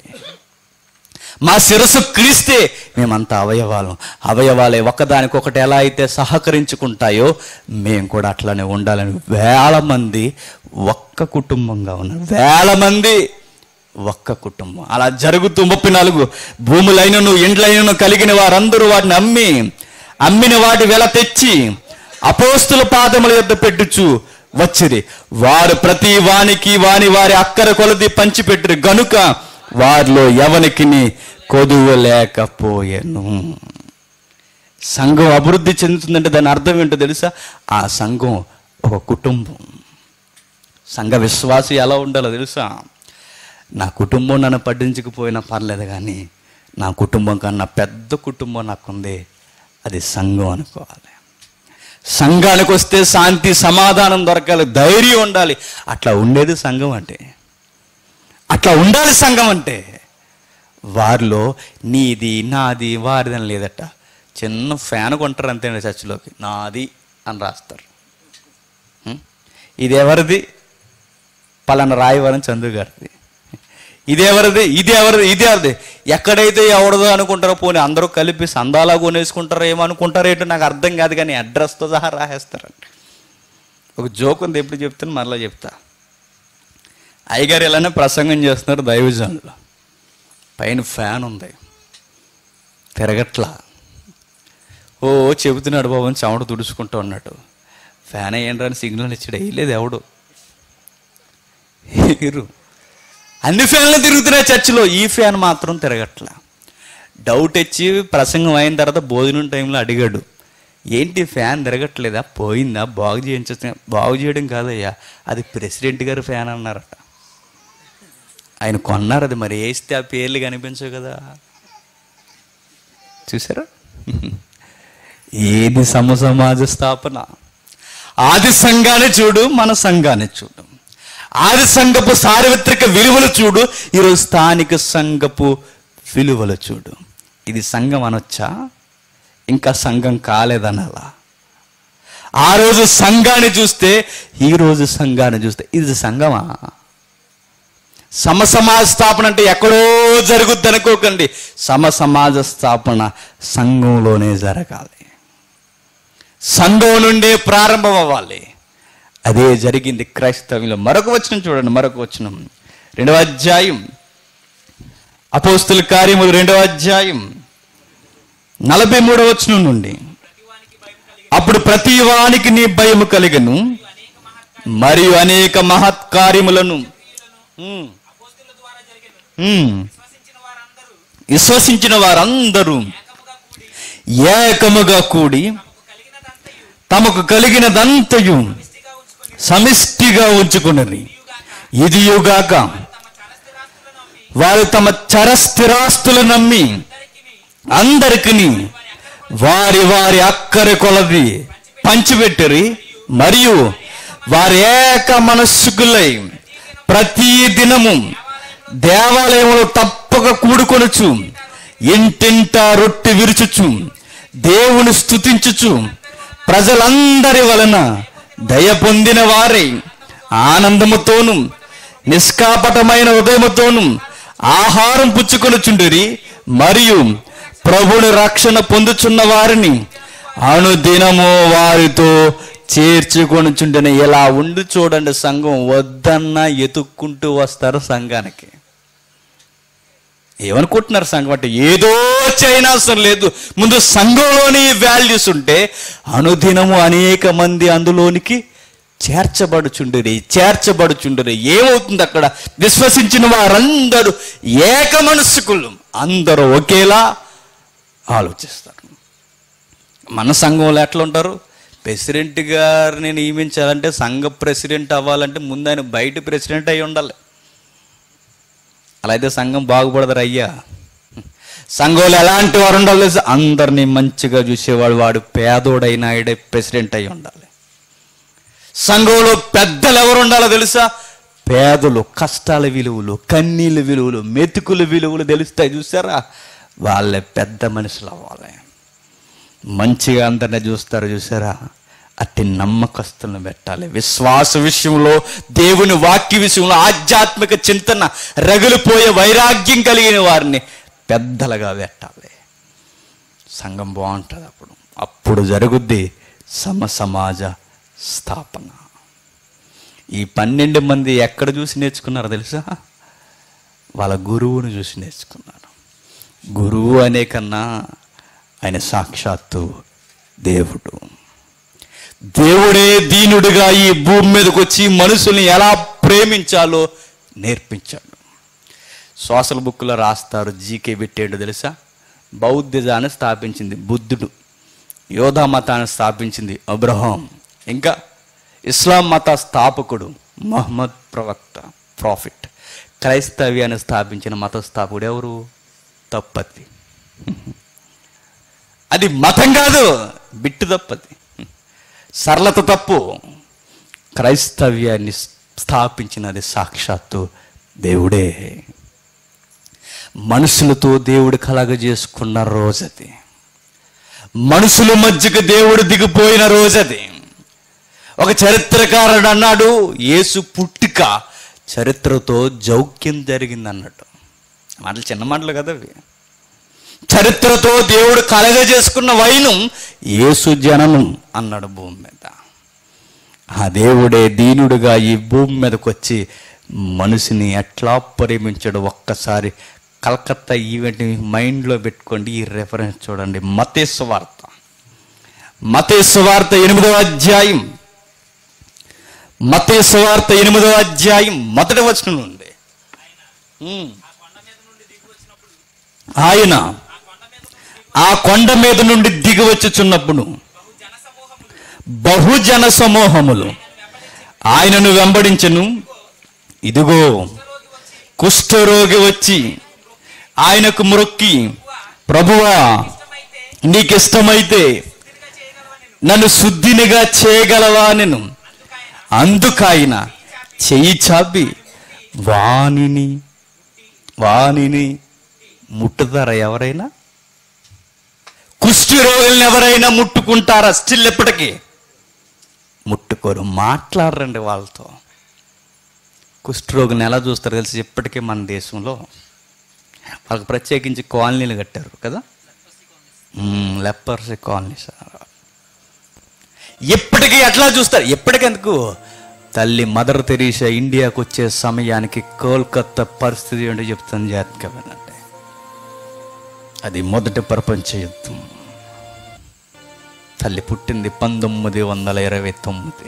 మా శిరస్సు క్రీస్తే మేమంతా అవయవాలం అవయవాలే ఒకదానికొకటి ఎలా అయితే సహకరించుకుంటాయో మేము కూడా అట్లానే ఉండాలని వేల మంది ఒక్క కుటుంబంగా ఉన్నారు వేల మంది ఒక్క కుటుంబం అలా జరుగుతూ ముప్పై నాలుగు భూములైనను ఇండ్లైనను కలిగిన వారందరూ వాటిని అమ్మి అమ్మిన వాటి వెల తెచ్చి అపోస్తుల పాదముల యొద్ద పెట్టుచు వచ్చిరి వారు ప్రతి వానికి వాని వారి అక్కర కొలది పంచిపెట్టిరి గనుక వారిలో ఎవనికి కొదువ లేకపోయాను సంఘం అభివృద్ధి చెందుతుందంటే దాని అర్థం ఏంటో తెలుసా ఆ సంఘం ఒక కుటుంబం సంఘ విశ్వాసి ఎలా ఉండాలో తెలుసా నా కుటుంబం నన్ను పట్టించకపోయినా పర్లేదు కానీ నా కుటుంబం కన్నా పెద్ద కుటుంబం నాకుంది అది సంఘం అనుకోవాలి సంఘానికి వస్తే శాంతి సమాధానం దొరకాలి ధైర్యం ఉండాలి అట్లా ఉండేది సంఘం అంటే అట్లా ఉండాలి సంఘం అంటే వారిలో నీది నాది వారిదని లేదట చిన్న ఫ్యాన్ కొంటారు అంతే చర్చిలోకి నాది అని రాస్తారు హ్మ్? ఇది ఎవరిది పలానా రాయవరం చందు గారిది ఇది ఎవరిది ఇది ఎవరిది ఇది ఎవరిది ఎక్కడైతే ఎవరిదో అనుకుంటారో పోనీ అందరూ కలిపి సందాలా కొనేసుకుంటారో ఏమనుకుంటారో ఏంటో నాకు అర్థం కాదు కానీ అడ్రస్తో సహా రాసేస్తారండి ఒక జోక్ ఉంది ఎప్పుడు చెప్తాను మరలా చెప్తా అయ్యగారు ఇలానే ప్రసంగం చేస్తున్నారు దైవజనులు పైన ఫ్యాన్ ఉంది తిరగట్లా ఓ చెబుతున్నాడు బాబు అని చెమట తుడుచుకుంటూ ఉన్నాడు ఫ్యాన్ అయ్యండి అని సిగ్నల్ ఇచ్చాడు వేయలేదు ఎవడు వేయరు అన్ని ఫ్యాన్లు తిరుగుతున్నాయి చర్చిలో ఈ ఫ్యాన్ మాత్రం తిరగట్లా డౌట్ వచ్చి ప్రసంగం అయిన తర్వాత భోజనం టైంలో అడిగాడు ఏంటి ఫ్యాన్ తిరగట్లేదా పోయిందా బాగు చేయించ బాగు చేయడం కాదయ్యా అది ప్రెసిడెంట్ గారు ఫ్యాన్ అన్నారట ఆయన కొన్నారు అది మరి వేస్తే ఆ పేర్లు కనిపించవు కదా చూసారా ఏది సమసమాజ స్థాపన ఆది సంఘాన్ని చూడు మన సంఘాన్ని చూడు ఆది సంఘపు సార్వత్రిక విలువలు చూడు ఈరోజు స్థానిక సంఘపు విలువలు చూడు ఇది సంఘం అనొచ్చా ఇంకా సంఘం కాలేదనాలా ఆ రోజు సంఘాన్ని చూస్తే ఈ రోజు సంఘాన్ని చూస్తే ఇది సంఘమా సమసమాజ స్థాపన అంటే ఎక్కడో జరుగుద్ది అనుకోకండి సమసమాజ స్థాపన సంఘంలోనే జరగాలి సంఘం నుండే ప్రారంభం అవ్వాలి అదే జరిగింది క్రైస్తవ్యంలో మరొక వచనం చూడండి మరొక వచనం రెండవ అధ్యాయం అపోస్తుల కార్యములు రెండవ అధ్యాయం నలభై మూడవ వచనం నుండి అప్పుడు ప్రతి వానికి నీ భయము కలిగను మరియు అనేక మహత్కార్యములను ఉమ్, ఉమ్, విశ్వసించిన వారందరూ ఏకముగా కూడి తమకు కలిగినదంతయు సమిష్టిగా ఉంచుకున్నది ఇదియుగాక వారు తమ చరస్థిరాస్తులు నమ్మి అందరికి వారి వారి అక్కరి కొలది పంచిపెట్టరి మరియు వారి ఏక మనస్సుకులై ప్రతి దినము దేవాలయములో తప్పక కూడుకొనుచు ఇంటింట రొట్టె విరుచుచు దేవుని స్తుతించుచు ప్రజలందరి వలన దయ పొందిన వారై ఆనందముతోను నిష్కాపటమైన హృదయముతోను ఆహారం పుచ్చుకొనుచుండిరి మరియు ప్రభుని రక్షణ పొందుచున్న వారిని అనుదినము వారితో చేర్చుకొనుచుండిన ఇలా ఉండి చూడండి సంఘం వద్దన్నా ఎతుక్కుంటూ వస్తారు సంఘానికి ఏమనుకుంటున్నారు సంఘం అంటే ఏదో చేయనవసరం లేదు ముందు సంఘంలోని వాల్యూస్ ఉంటే అనుదినము అనేక మంది అందులోనికి చేర్చబడుచుండరి చేర్చబడుచుండరి ఏమవుతుంది అక్కడ విశ్వసించిన వారందరూ ఏక మనస్కులు అందరూ ఒకేలా ఆలోచిస్తారు మన సంఘంలో ఎట్లా ఉంటారు ప్రెసిడెంట్ గారిని నియమించాలంటే సంఘ ప్రెసిడెంట్ అవ్వాలంటే ముందు ఆయన బయట ప్రెసిడెంట్ అయి ఉండాలి అలా అయితే సంఘం బాగుపడతారు అయ్యా సంఘంలో ఎలాంటి వారు ఉండాలి తెలుసా? అందరినీ మంచిగా చూసేవాడు వాడు పేదోడైన ఆయడే ప్రెసిడెంట్ అయి ఉండాలి సంఘంలో పెద్దలు ఎవరు ఉండాలో తెలుసా పేదలు కష్టాల విలువలు కన్నీళ్ళ విలువలు మెతుకుల విలువలు తెలుస్తాయి చూసారా వాళ్ళే పెద్ద మనుషులు అవ్వాలి మంచిగా అందరిని చూస్తారు చూసారా అట్టి నమ్మకస్తులను పెట్టాలి విశ్వాస విషయంలో దేవుని వాక్య విషయంలో ఆధ్యాత్మిక చింతన రగిలిపోయే వైరాగ్యం కలిగిన వారిని పెద్దలుగా పెట్టాలి సంఘం బాగుంటుంది అప్పుడు అప్పుడు జరుగుద్ది సమ సమాజ స్థాపన ఈ పన్నెండు మంది ఎక్కడ చూసి నేర్చుకున్నారో తెలుసా వాళ్ళ గురువును చూసి నేర్చుకున్నారు గురువు అనే కన్నా ఆయన సాక్షాత్తు దేవుడు దేవుడే దీనుడిగా ఈ భూమి మీదకి వచ్చి మనుషుల్ని ఎలా ప్రేమించాలో నేర్పించాడు సోషల్ బుక్లో రాస్తారు జీకే పెట్టాడు తెలుసా బౌద్ధిజాన్ని స్థాపించింది బుద్ధుడు యోధా మతాన్ని స్థాపించింది అబ్రహాం ఇంకా ఇస్లాం మత స్థాపకుడు మహమ్మద్ ప్రవక్త ప్రాఫిట్ క్రైస్తవ్యాన్ని స్థాపించిన మత స్థాపకుడు ఎవరు తప్పది అది మతం కాదు బిట్టు తప్పది సరళత తప్పు క్రైస్తవ్యాన్ని స్థాపించినది సాక్షాత్తు దేవుడే మనుషులతో దేవుడు కలగజేసుకున్న రోజది మనుషుల మధ్యకు దేవుడు దిగిపోయిన రోజది ఒక చరిత్రకారుడు అన్నాడు యేసు పుట్టుక చరిత్రతో జౌక్యం జరిగింది అన్నట్టు మాటలు చిన్న మాటలు కదా అవి చరిత్రతో దేవుడు కలగజేసుకున్న వైనం యేసు జననం అన్నాడు భూమి మీద ఆ దేవుడే దీనుడుగా ఈ భూమి మీదకి వచ్చి మనిషిని ఎట్లా ప్రేమించాడు ఒక్కసారి కలకత్తా ఈవెంట్ మైండ్లో పెట్టుకోండి ఈ రెఫరెన్స్ చూడండి మతేశ్వ వార్త మతేశ్వ వార్త ఎనిమిదవ అధ్యాయం మతేశ్వ వార్త ఎనిమిదవ అధ్యాయం మొదటి వచనం నుండి ఉమ్. ఆయన ఆ కొండ మీద నుండి దిగి వచ్చుచున్నప్పుడు బహుజన సమూహములు ఆయనను వెంబడించను ఇదిగో కుష్ఠరోగి వచ్చి ఆయనకు మొక్కి ప్రభువా నీకిష్టమైతే నన్ను శుద్ధినిగా చేయగలవా నేను అందుకాయన చెయ్యి చాపి వాణిని వాణిని ముట్టుతారా ఎవరైనా కుష్టి రోగుల్ని ఎవరైనా ముట్టుకుంటారా స్టిల్ ఎప్పటికీ ముట్టుకోరు మాట్లాడరండి వాళ్ళతో కుష్ఠరోగుల్ని ఎలా చూస్తారు తెలిసి ఇప్పటికీ మన దేశంలో వాళ్ళకి ప్రత్యేకించి కాలనీలు కట్టారు కదా లెప్పర్స్ కాలనీస్ ఎప్పటికీ ఎట్లా చూస్తారు ఎప్పటికెందుకు తల్లి మదర్ తెరీసా ఇండియాకు వచ్చే సమయానికి కోల్కత్తా పరిస్థితి ఏంటో చెప్తాను జాగ్రత్తగా వినండి అది మొదటి ప్రపంచ యుద్ధం తల్లి పుట్టింది పంతొమ్మిది వందల ఇరవై తొమ్మిది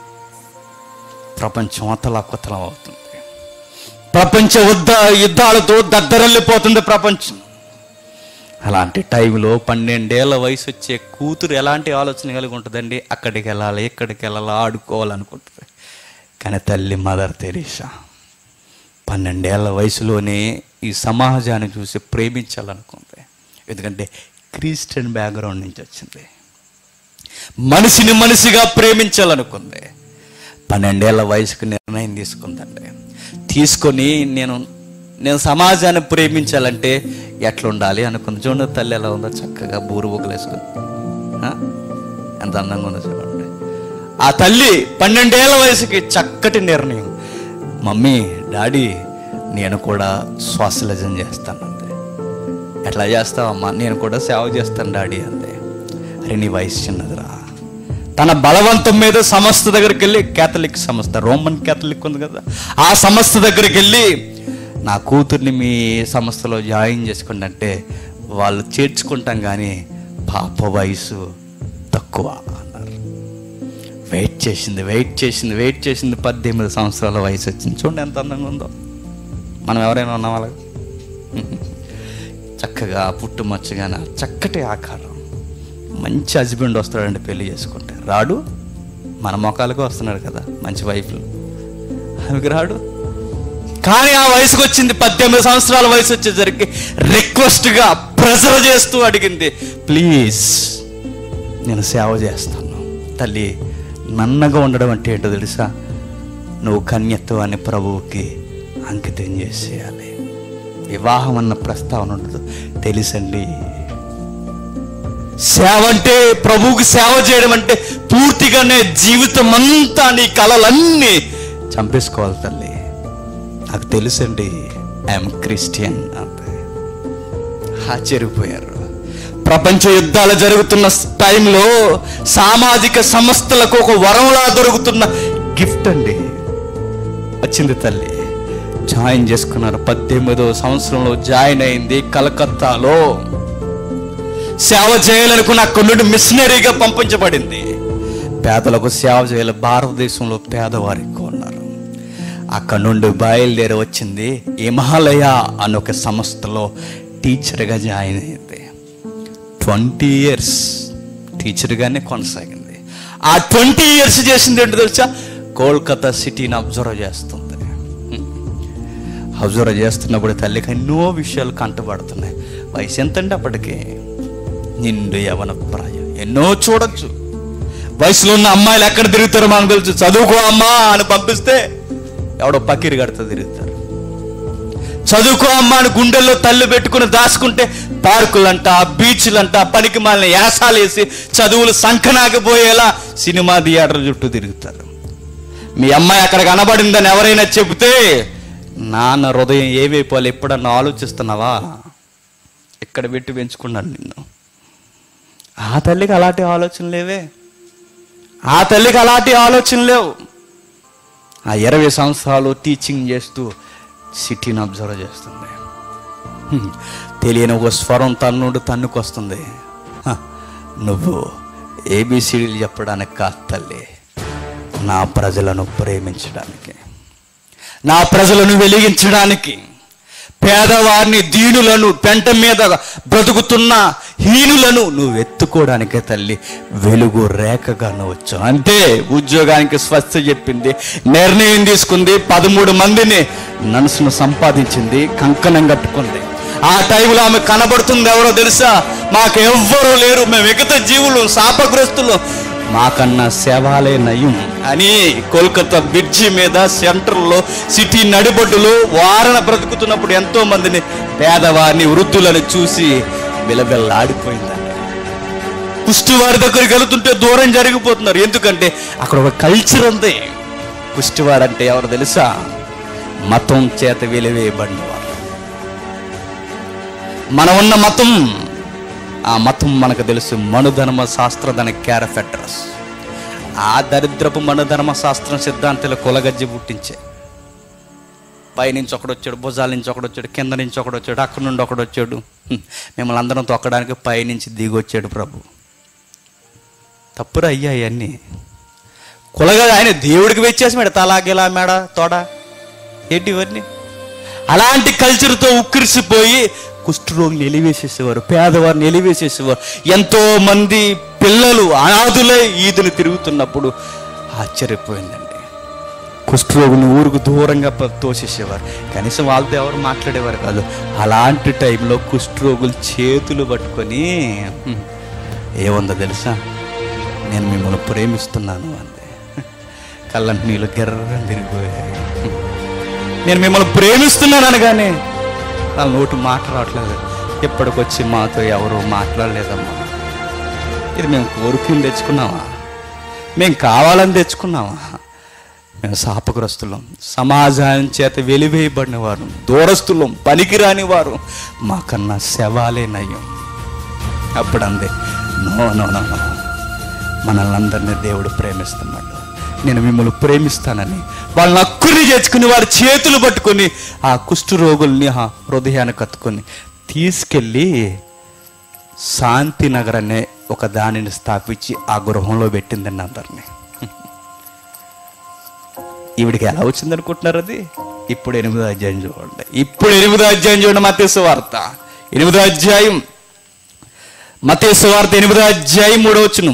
ప్రపంచం అతలాకుతలం అవుతుంది ప్రపంచ యుద్ధ యుద్ధాలతో దద్దరల్లిపోతుంది ప్రపంచం అలాంటి టైంలో పన్నెండేళ్ల వయసు వచ్చే కూతురు ఎలాంటి ఆలోచన కలిగి ఉంటుందండి అక్కడికి వెళ్ళాలి ఇక్కడికి వెళ్ళాలి ఆడుకోవాలనుకుంటుంది కానీ తల్లి మదర్ తెరీసా పన్నెండేళ్ల వయసులోనే ఈ సమాజాన్ని చూసి ప్రేమించాలనుకుంది ఎందుకంటే క్రిస్టియన్ బ్యాక్గ్రౌండ్ నుంచి వచ్చింది మనిషిని మనిషిగా ప్రేమించాలనుకుంది పన్నెండేళ్ల వయసుకు నిర్ణయం తీసుకుందండి తీసుకొని నేను నేను సమాజాన్ని ప్రేమించాలంటే ఎట్లుండాలి అనుకుంది చూడండి తల్లి ఎలా ఉందో చక్కగా బూరు బుగ్గలు వేసుకుంది ఆ? ఎంత అందంగా ఉందో చూడండి ఆ తల్లి పన్నెండేళ్ల వయసుకి చక్కటి నిర్ణయం మమ్మీ డాడీ నేను కూడా సోషలిజం చేస్తానంది ఎట్లా చేస్తావమ్మా నేను కూడా సేవ చేస్తాను డాడీ అంది అరే నీ వయసు చిన్నదిరా తన బలవంతం మీద సంస్థ దగ్గరికి వెళ్ళి కేథలిక్ సంస్థ రోమన్ కేథలిక్ ఉంది కదా ఆ సంస్థ దగ్గరికి వెళ్ళి నా కూతుర్ని మీ సంస్థలో జాయిన్ చేసుకోండి అంటే వాళ్ళు చేర్చుకుంటాం కానీ పాప వయసు తక్కువ అన్నారు వెయిట్ చేసింది వెయిట్ చేసింది వెయిట్ చేసింది పద్దెనిమిది సంవత్సరాల వయసు వచ్చింది చూడండి ఎంత అందంగా ఉందో మనం ఎవరైనా ఉన్నాం అలాగ చక్కగా పుట్టుమచ్చగానే చక్కటి ఆకారం మంచి హస్బెండ్ వస్తాడండి పెళ్లి చేసుకుంటే రాడు మన మొఖాలకు వస్తున్నాడు కదా మంచి వైఫ్లు ఆమెకి రాడు కానీ ఆ వయసుకు వచ్చింది పద్దెనిమిది సంవత్సరాల వయసు వచ్చేసరికి రిక్వెస్ట్గా ప్రెజర్ చేస్తూ అడిగింది ప్లీజ్ నేను సేవ చేస్తాను తల్లి నన్నగా ఉండడం అంటే ఏంటో తెలుసా నువ్వు కన్యత్వాన్ని ప్రభువుకి అంకితం చేసేయాలి వివాహం అన్న ప్రస్తావన ఉండదు తెలుసండి సేవ అంటే ప్రభువుకి సేవ చేయడం అంటే పూర్తిగానే జీవితం అంతా నీ కళలన్నీ చంపేసుకోవాలి తల్లి నాకు తెలుసండి ఐఎమ్ క్రిస్టియన్ అంతే ఆశ్చర్యపోయారు ప్రపంచ యుద్ధాలు జరుగుతున్న టైంలో సామాజిక సంస్థలకు ఒక వరంలా దొరుకుతున్న గిఫ్ట్ అండి వచ్చింది తల్లి జాయిన్ చేసుకున్నారు పద్దెనిమిదో సంవత్సరంలో జాయిన్ అయింది కలకత్తాలో సేవ చేయాలనుకున్న అక్కడి నుండి మిషనరీగా పంపించబడింది పేదలకు సేవ చేయాలి భారతదేశంలో పేదవారు ఎక్కువ ఉన్నారు అక్కడ నుండి బయలుదేరి వచ్చింది హిమాలయ అనే ఒక సంస్థలో టీచర్గా జాయిన్ అయింది ట్వంటీ ఇయర్స్ టీచర్గానే కొనసాగింది ఆ ట్వంటీ ఇయర్స్ చేసింది ఏంటో తెలుసా కోల్కతా సిటీని అబ్జర్వ్ చేస్తుంది అబ్జర్వ్ చేస్తున్నప్పుడు తల్లికి ఎన్నో విషయాలు కంటపడుతున్నాయి వయసు ఎంతండి అప్పటికి నిండు యవన ప్రాయం ఎన్నో చూడొచ్చు వయసులో ఉన్న అమ్మాయిలు ఎక్కడ తిరుగుతారో మనకు తెలుసు చదువుకో అమ్మా అని పంపిస్తే ఎవడో పకీరు కడుతూ తిరుగుతారు చదువుకో అమ్మా అని గుండెల్లో తల్లి పెట్టుకుని దాచుకుంటే పార్కులంట బీచ్లంట పనికి మాలిన యాసాలు వేసి చదువులు సంకనాకపోయేలా సినిమా థియేటర్ చుట్టూ తిరుగుతారు మీ అమ్మాయి అక్కడ కనబడిందని ఎవరైనా చెబితే నాన్న హృదయం ఏమైపోవాలి ఎప్పుడన్నా ఆలోచిస్తున్నావా ఇక్కడ పెట్టి పెంచుకున్నాను నిన్ను ఆ తల్లికి అలాంటి ఆలోచన లేవే ఆ తల్లికి అలాంటి ఆలోచన లేవు ఆ ఇరవై సంవత్సరాలు టీచింగ్ చేస్తూ సిటీని అబ్జర్వ్ చేస్తుంది హ్మ్. తెలియని ఒక స్వరం తన్నుడు తన్నుకొస్తుంది హ, నువ్వు ఏబిసిడీలు చెప్పడానికి కాదు తల్లి నా ప్రజలను ప్రేమించడానికి నా ప్రజలను వెలిగించడానికి పేదవారిని దీనులను పెంట మీద బ్రతుకుతున్న హీనులను నువ్వు ఎత్తుకోవడానికే తల్లి వెలుగు రేఖగా నువ్వు వచ్చావు అంతే ఉద్యోగానికి స్వస్థ చెప్పింది నిర్ణయం తీసుకుంది పదమూడు మందిని మనసును సంపాదించింది కంకణం కట్టుకుంది ఆ టైంలో ఆమె కనబడుతుంది ఎవరో తెలుసా మాకు ఎవ్వరూ లేరు మేము మిగతా జీవులు శాపగ్రస్తులు మాకన్నా సేవాలే నయం అని కోల్కతా బ్రిడ్జి మీద సెంటర్లో సిటీ నడిబొడ్డులో వారణ బ్రతుకుతున్నప్పుడు ఎంతో మందిని పేదవారిని వృద్ధులను చూసి బిలబిల్లాడిపోయిందండి కుష్టి వారి దగ్గరికి వెళుతుంటే దూరం జరిగిపోతున్నారు ఎందుకంటే అక్కడ ఒక కల్చర్ ఉంది కుష్టివారంటే ఎవరు తెలుసా మతం చేత వెలివేయబడినవారు మనం ఉన్న మతం ఆ మతం మనకు తెలుసు మనుధర్మ శాస్త్రధన క్యారఫెట్రస్ ఆ దరిద్రపు మనుధర్మ శాస్త్రం సిద్ధాంతాలు కులగజ్జి పుట్టించే పైనుంచి ఒకడు వచ్చాడు భుజాల నుంచి ఒకడు వచ్చాడు కింద నుంచి ఒకడు వచ్చాడు అక్కడ నుండి ఒకడు వచ్చాడు హ్మ్. మిమ్మల్ని అందరం తొక్కడానికి పైనుంచి దిగి వచ్చాడు ప్రభు తప్పురా అయ్యా ఇవన్నీ కులగా ఆయన దేవుడికి వెచ్చేసి మేడ తలాగిలా మేడ తోడ ఏంటి ఇవన్నీ అలాంటి కల్చర్తో ఉక్కిరిసిపోయి కుష్ఠరోగిని ఎలివేసేసేవారు పేదవారిని ఎలివేసేసేవారు ఎంతో మంది పిల్లలు అనాథులై ఈదులు తిరుగుతున్నప్పుడు ఆశ్చర్యపోయిందండి కుష్ఠరోగుని ఊరుకు దూరంగా ప- తోసేసేవారు కనీసం వాళ్ళతో ఎవరు మాట్లాడేవారు కాదు అలాంటి టైంలో కుష్ఠరోగులు చేతులు పట్టుకొని "హ్మ్, ఏముందో తెలుసా నేను మిమ్మల్ని ప్రేమిస్తున్నాను అంది కళ్ళంటి నీళ్ళు గెర్రని తిరిగిపోయాయి నేను మిమ్మల్ని ప్రేమిస్తున్నాను అనగానే వాళ్ళ నోటి మాట రావట్లేదు ఇప్పటికొచ్చి మాతో ఎవరు మాట్లాడలేదమ్మా ఇది మేము కోరుకుని తెచ్చుకున్నామా మేము కావాలని తెచ్చుకున్నామా మేము శాపగ్రస్తులం సమాజాన్ని చేత వెలివేయబడిన వారు దూరస్తులం పనికిరాని వారు మాకన్నా శవాలే నయం అప్పుడు అంది నో నో నో నో మనల్ని అందరినీ దేవుడు ప్రేమిస్తున్నాడు నేను మిమ్మల్ని ప్రేమిస్తానని వాళ్ళని అక్కుని చేర్చుకుని వారి చేతులు పట్టుకొని ఆ కుష్ఠ రోగుల్ని ఆ హృదయాన్ని కత్తుకొని తీసుకెళ్ళి శాంతినగర్ అనే ఒక దానిని స్థాపించి ఆ గృహంలో పెట్టిందండి అందరినీ ఈవిడికి ఎలా వచ్చింది అనుకుంటున్నారు అది ఇప్పుడు ఎనిమిదో అధ్యాయం చూడండి ఇప్పుడు ఎనిమిదో అధ్యాయం చూడండి మతేసు వార్త ఎనిమిదో అధ్యాయం మతేసు వార్త ఎనిమిదో అధ్యాయం మూడో వచ్చును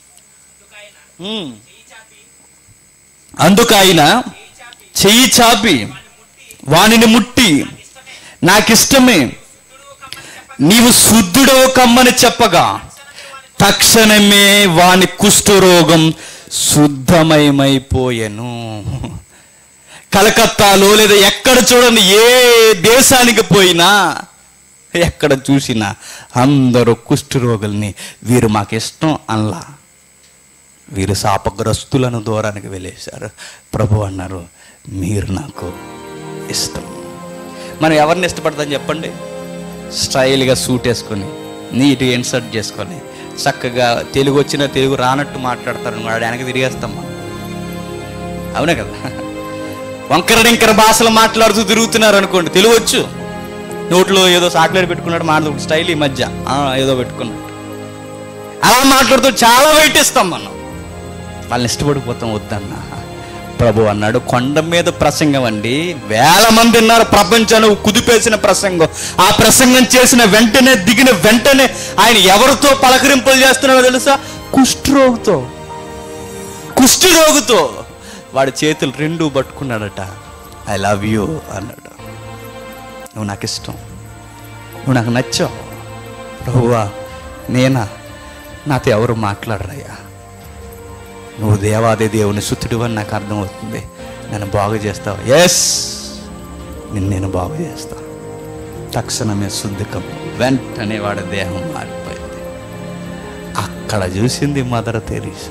అందుకు ఆయన చెయ్యి చాపి వానిని ముట్టి నాకిష్టమే నీవు శుద్ధుడో కమ్మని చెప్పగా తక్షణమే వాని కుష్ఠరోగం శుద్ధమయమైపోయెను కలకత్తాలో లేదా ఎక్కడ చూడండి ఏ దేశానికి పోయినా ఎక్కడ చూసినా అందరూ కుష్ఠరోగుల్ని వీరు మాకు ఇష్టం అనలా వీరు శాపగ్రస్తులను దూరానికి వెళ్ళేశారు ప్రభు అన్నారు మీరు నాకు ఇష్టం మనం ఎవరిని ఇష్టపడతాం చెప్పండి స్టైల్గా సూట్ వేసుకొని నీట్గా ఇన్సర్ట్ చేసుకొని చక్కగా తెలుగు వచ్చిన తెలుగు రానట్టు మాట్లాడతారు వాడు వెనక్కి తిరిగేస్తాం మనం అవునే కదా వంకర డింకర భాషలు మాట్లాడుతూ తిరుగుతున్నారు అనుకోండి తెలుగు వచ్చు నోట్లో ఏదో చాక్లెట్ పెట్టుకున్నాడు మాట్లాడు స్టైల్ ఈ మధ్య ఆ, ఏదో పెట్టుకున్నాడు అలా మాట్లాడుతూ చాలా వెయిట్ ఇస్తాం మనం వాళ్ళని ఇష్టపడిపోతాం వద్దన్న ప్రభు అన్నాడు కొండ మీద ప్రసంగం అండి వేల మంది ఉన్నారు ప్రపంచాన్ని కుదిపేసిన ప్రసంగం ఆ ప్రసంగం చేసిన వెంటనే దిగిన వెంటనే ఆయన ఎవరితో పలకరింపులు చేస్తున్నాడో తెలుసా కుష్ఠరోగుతో కుష్ఠరోగుతో వాడి చేతులు రెండు పట్టుకున్నాడట ఐ లవ్ యూ అన్నాడు నువ్వు నాకు ఇష్టం నువ్వు నాకు నచ్చావు ప్రభువా నేనా నాతో ఎవరు మాట్లాడరయ్యా నువ్వు దేవాది దేవుని సుతుడు అని నాకు అర్థమవుతుంది నన్ను బాగు చేస్తావు ఎస్ నిన్ను నేను బాగు చేస్తా తక్షణమే శుద్ధికం వెంటనే వాడి దేహం మారిపోయింది అక్కడ చూసింది మదర్ తెరీసా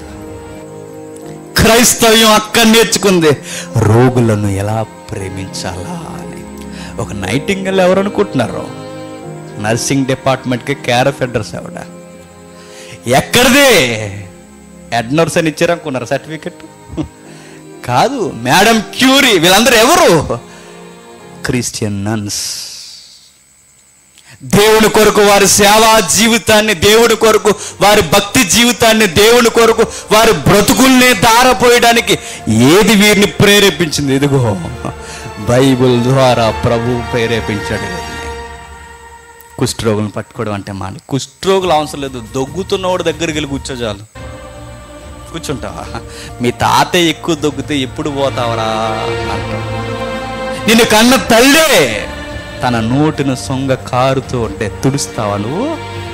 క్రైస్తవ్యం అక్కడ నేర్చుకుంది రోగులను ఎలా ప్రేమించాలా అని ఒక నైటింగల్ ఎవరు అనుకుంటున్నారు నర్సింగ్ డిపార్ట్మెంట్కి కేర్ ఆఫ్ అడ్రస్ ఆవిడ ఎక్కడిది హెడ్ నర్స్ అని ఇచ్చారనుకున్నారు సర్టిఫికెట్ కాదు మేడం క్యూరీ వీళ్ళందరూ ఎవరు క్రిస్టియన్ నన్స్ దేవుని కొరకు వారి సేవా జీవితాన్ని దేవుని కొరకు వారి భక్తి జీవితాన్ని దేవుని కొరకు వారి బ్రతుకుల్ని దారపోయడానికి ఏది వీరిని ప్రేరేపించింది ఇదిగో బైబిల్ ద్వారా ప్రభు ప్రేరేపించాడు వీరిని కుష్ఠరోగులను పట్టుకోవడం అంటే మాని కుష్ఠరోగులు అవసరం లేదు దొగ్గుతున్నవాడు దగ్గరికి వెళ్ళి కూర్చో చాలు కూర్చుంటావా మీ తాతయ్య ఎక్కువ దొగ్గితే ఎప్పుడు పోతావరా అంటావు నిన్ను కన్న తల్లే తన నోటిని సొంగ కారుతూ ఉంటే తుడుస్తావా నువ్వు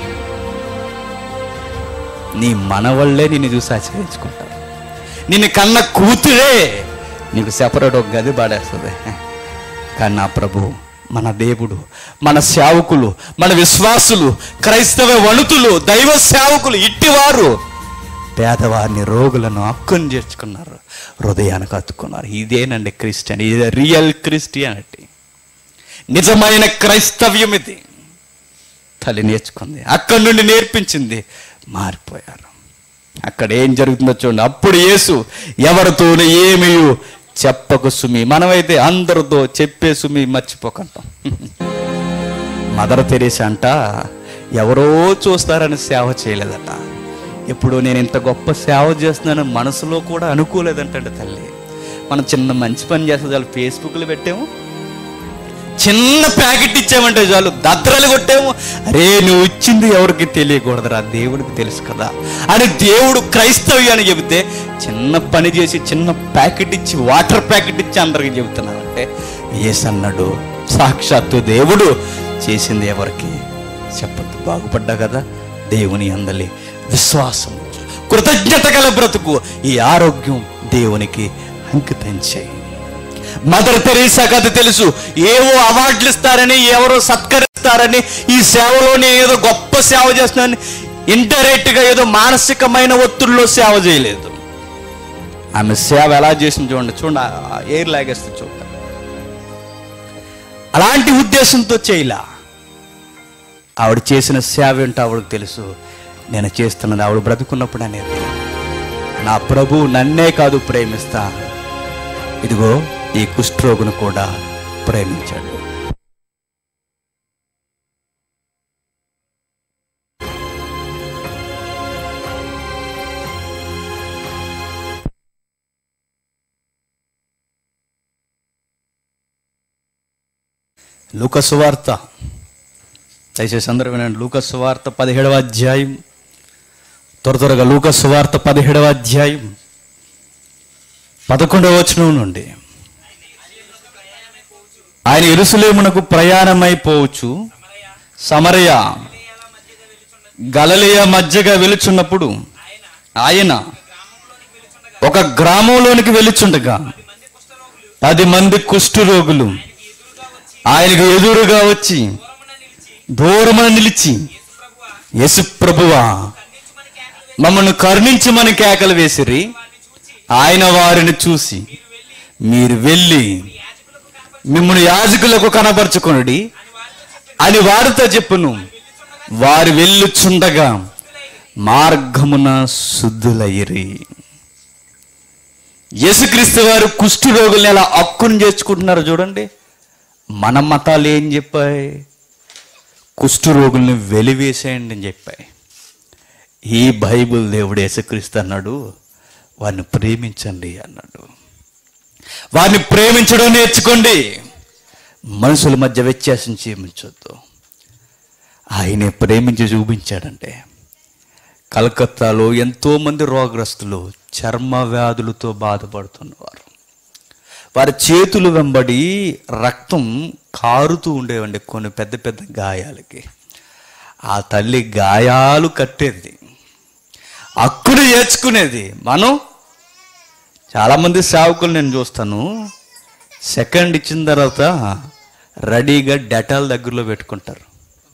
నీ మనవళ్ళే నిన్ను చూసి ఆశ్రయించుకుంటారు నిన్ను కన్న కూతురే నీకు సెపరేట్ ఒక గది పాడేస్తుంది కానీ నా ప్రభు మన దేవుడు మన సేవకులు మన విశ్వాసులు క్రైస్తవ వణుతులు దైవ సేవకులు ఇట్టివారు పేదవారిని రోగులను హక్కును చేర్చుకున్నారు హృదయానికి హత్తుకున్నారు ఇదేనండి క్రిస్టియన్ ఇది రియల్ క్రిస్టియానిటీ నిజమైన క్రైస్తవ్యం ఇది తల్లి నేర్చుకుంది అక్కడి నుండి నేర్పించింది మారిపోయారు అక్కడ ఏం జరుగుతుందో చూడండి అప్పుడు యేసు ఎవరితోనూ ఏమీ చెప్పకు సుమి మనమైతే అందరితో చెప్పే సుమి మర్చిపోకంటాం మదర్ తెరీసా అంట ఎవరో చూస్తారని సేవ చేయలేదట ఇప్పుడు నేను ఇంత గొప్ప సేవ చేస్తున్నాను మనసులో కూడా అనుకోలేదంటండి తల్లి మనం చిన్న మంచి పని చేస్తే చాలు ఫేస్బుక్లో పెట్టాము చిన్న ప్యాకెట్ ఇచ్చామంటే చాలు దద్దరలు కొట్టాము అరే నువ్వు ఇచ్చింది ఎవరికి తెలియకూడదురా దేవుడికి తెలుసు కదా అని దేవుడు క్రైస్తవ్యాన్ని చెబితే చిన్న పని చేసి చిన్న ప్యాకెట్ ఇచ్చి వాటర్ ప్యాకెట్ ఇచ్చి అందరికి చెబుతున్నారంటే ఏస్ అన్నాడు సాక్షాత్తు దేవుడు చేసింది ఎవరికి చెప్పద్దు బాగుపడ్డా కదా దేవుని అందలి విశ్వాసం కృతజ్ఞత గల బ్రతుకు ఈ ఆరోగ్యం దేవునికి అంకితం చేయి మదర్ తెరీసా కథ తెలుసు ఏవో అవార్డులు ఇస్తారని ఎవరో సత్కరిస్తారని ఈ సేవలో నేను ఏదో గొప్ప సేవ చేస్తున్నానని ఇండైరెక్ట్ గా ఏదో మానసికమైన ఒత్తిడిలో సేవ చేయలేదు ఆమె సేవ ఎలా చేసింది చూడండి చూడండి ఆ ఎయిర్ లాగేస్తే చూడండి అలాంటి ఉద్దేశంతో చేయలా ఆవిడ చేసిన సేవ ఏంటో ఆవిడకు తెలుసు నేను చేస్తున్నది ఆవిడ బ్రతుకున్నప్పుడు అనేది నా ప్రభు నన్నే కాదు ప్రేమిస్తా ఇదిగో ఈ కుష్ఠరోగును కూడా ప్రేమించాడు లూకసు వార్త దయచేసి అందరూ వినండి లూకసు వార్త పదిహేడవ అధ్యాయం త్వర త్వరగా లూకసు వార్త పదిహేడవ అధ్యాయం పదకొండవ వచనం నుండి ఆయన ఎరుసలేమునకు ప్రయాణమైపోవచ్చు సమరయ గలలియ మధ్యగా వెలుచున్నప్పుడు ఆయన ఒక గ్రామంలోనికి వెలుచుండగా పది మంది కుష్ఠరోగులు ఆయనకు ఎదురుగా వచ్చి దూరమున నిలిచి యేసు ప్రభువా మమ్మల్ని కరుణించమని కేకలు వేసిరి ఆయన వారిని చూసి మీరు వెళ్ళి మిమ్మల్ని యాజకులకు కనపరచుకొనుడి అని వారితో చెప్పును వారు వెళ్ళుచుండగా మార్గమున శుద్ధులయ్యిరి యేసుక్రీస్తు వారు కుష్ఠు రోగుల్ని ఎలా హక్కును చేర్చుకుంటున్నారు చూడండి మన మతాలు ఏం చెప్పాయి కుష్ఠు రోగుల్ని వెలివేసేయండి అని చెప్పాయి ఈ బైబిల్ దేవుడు యేసుక్రీస్తు అన్నాడు వారిని ప్రేమించండి అన్నాడు వారిని ప్రేమించడం నేర్చుకోండి మనుషుల మధ్య వ్యత్యాసం చేయమించొద్దు ఆయనే ప్రేమించి చూపించాడంటే కలకత్తాలో ఎంతోమంది రోగగ్రస్తులు చర్మ వ్యాధులతో బాధపడుతున్నవారు వారి చేతులు వెంబడి రక్తం కారుతూ ఉండేవండి కొన్ని పెద్ద పెద్ద గాయాలకి ఆ తల్లి గాయాలు కట్టేది అక్కును ఏర్చుకునేది మనం చాలామంది సేవకులు నేను చూస్తాను సెకండ్ ఇచ్చిన తర్వాత రెడీగా డెటాల్ దగ్గరలో పెట్టుకుంటారు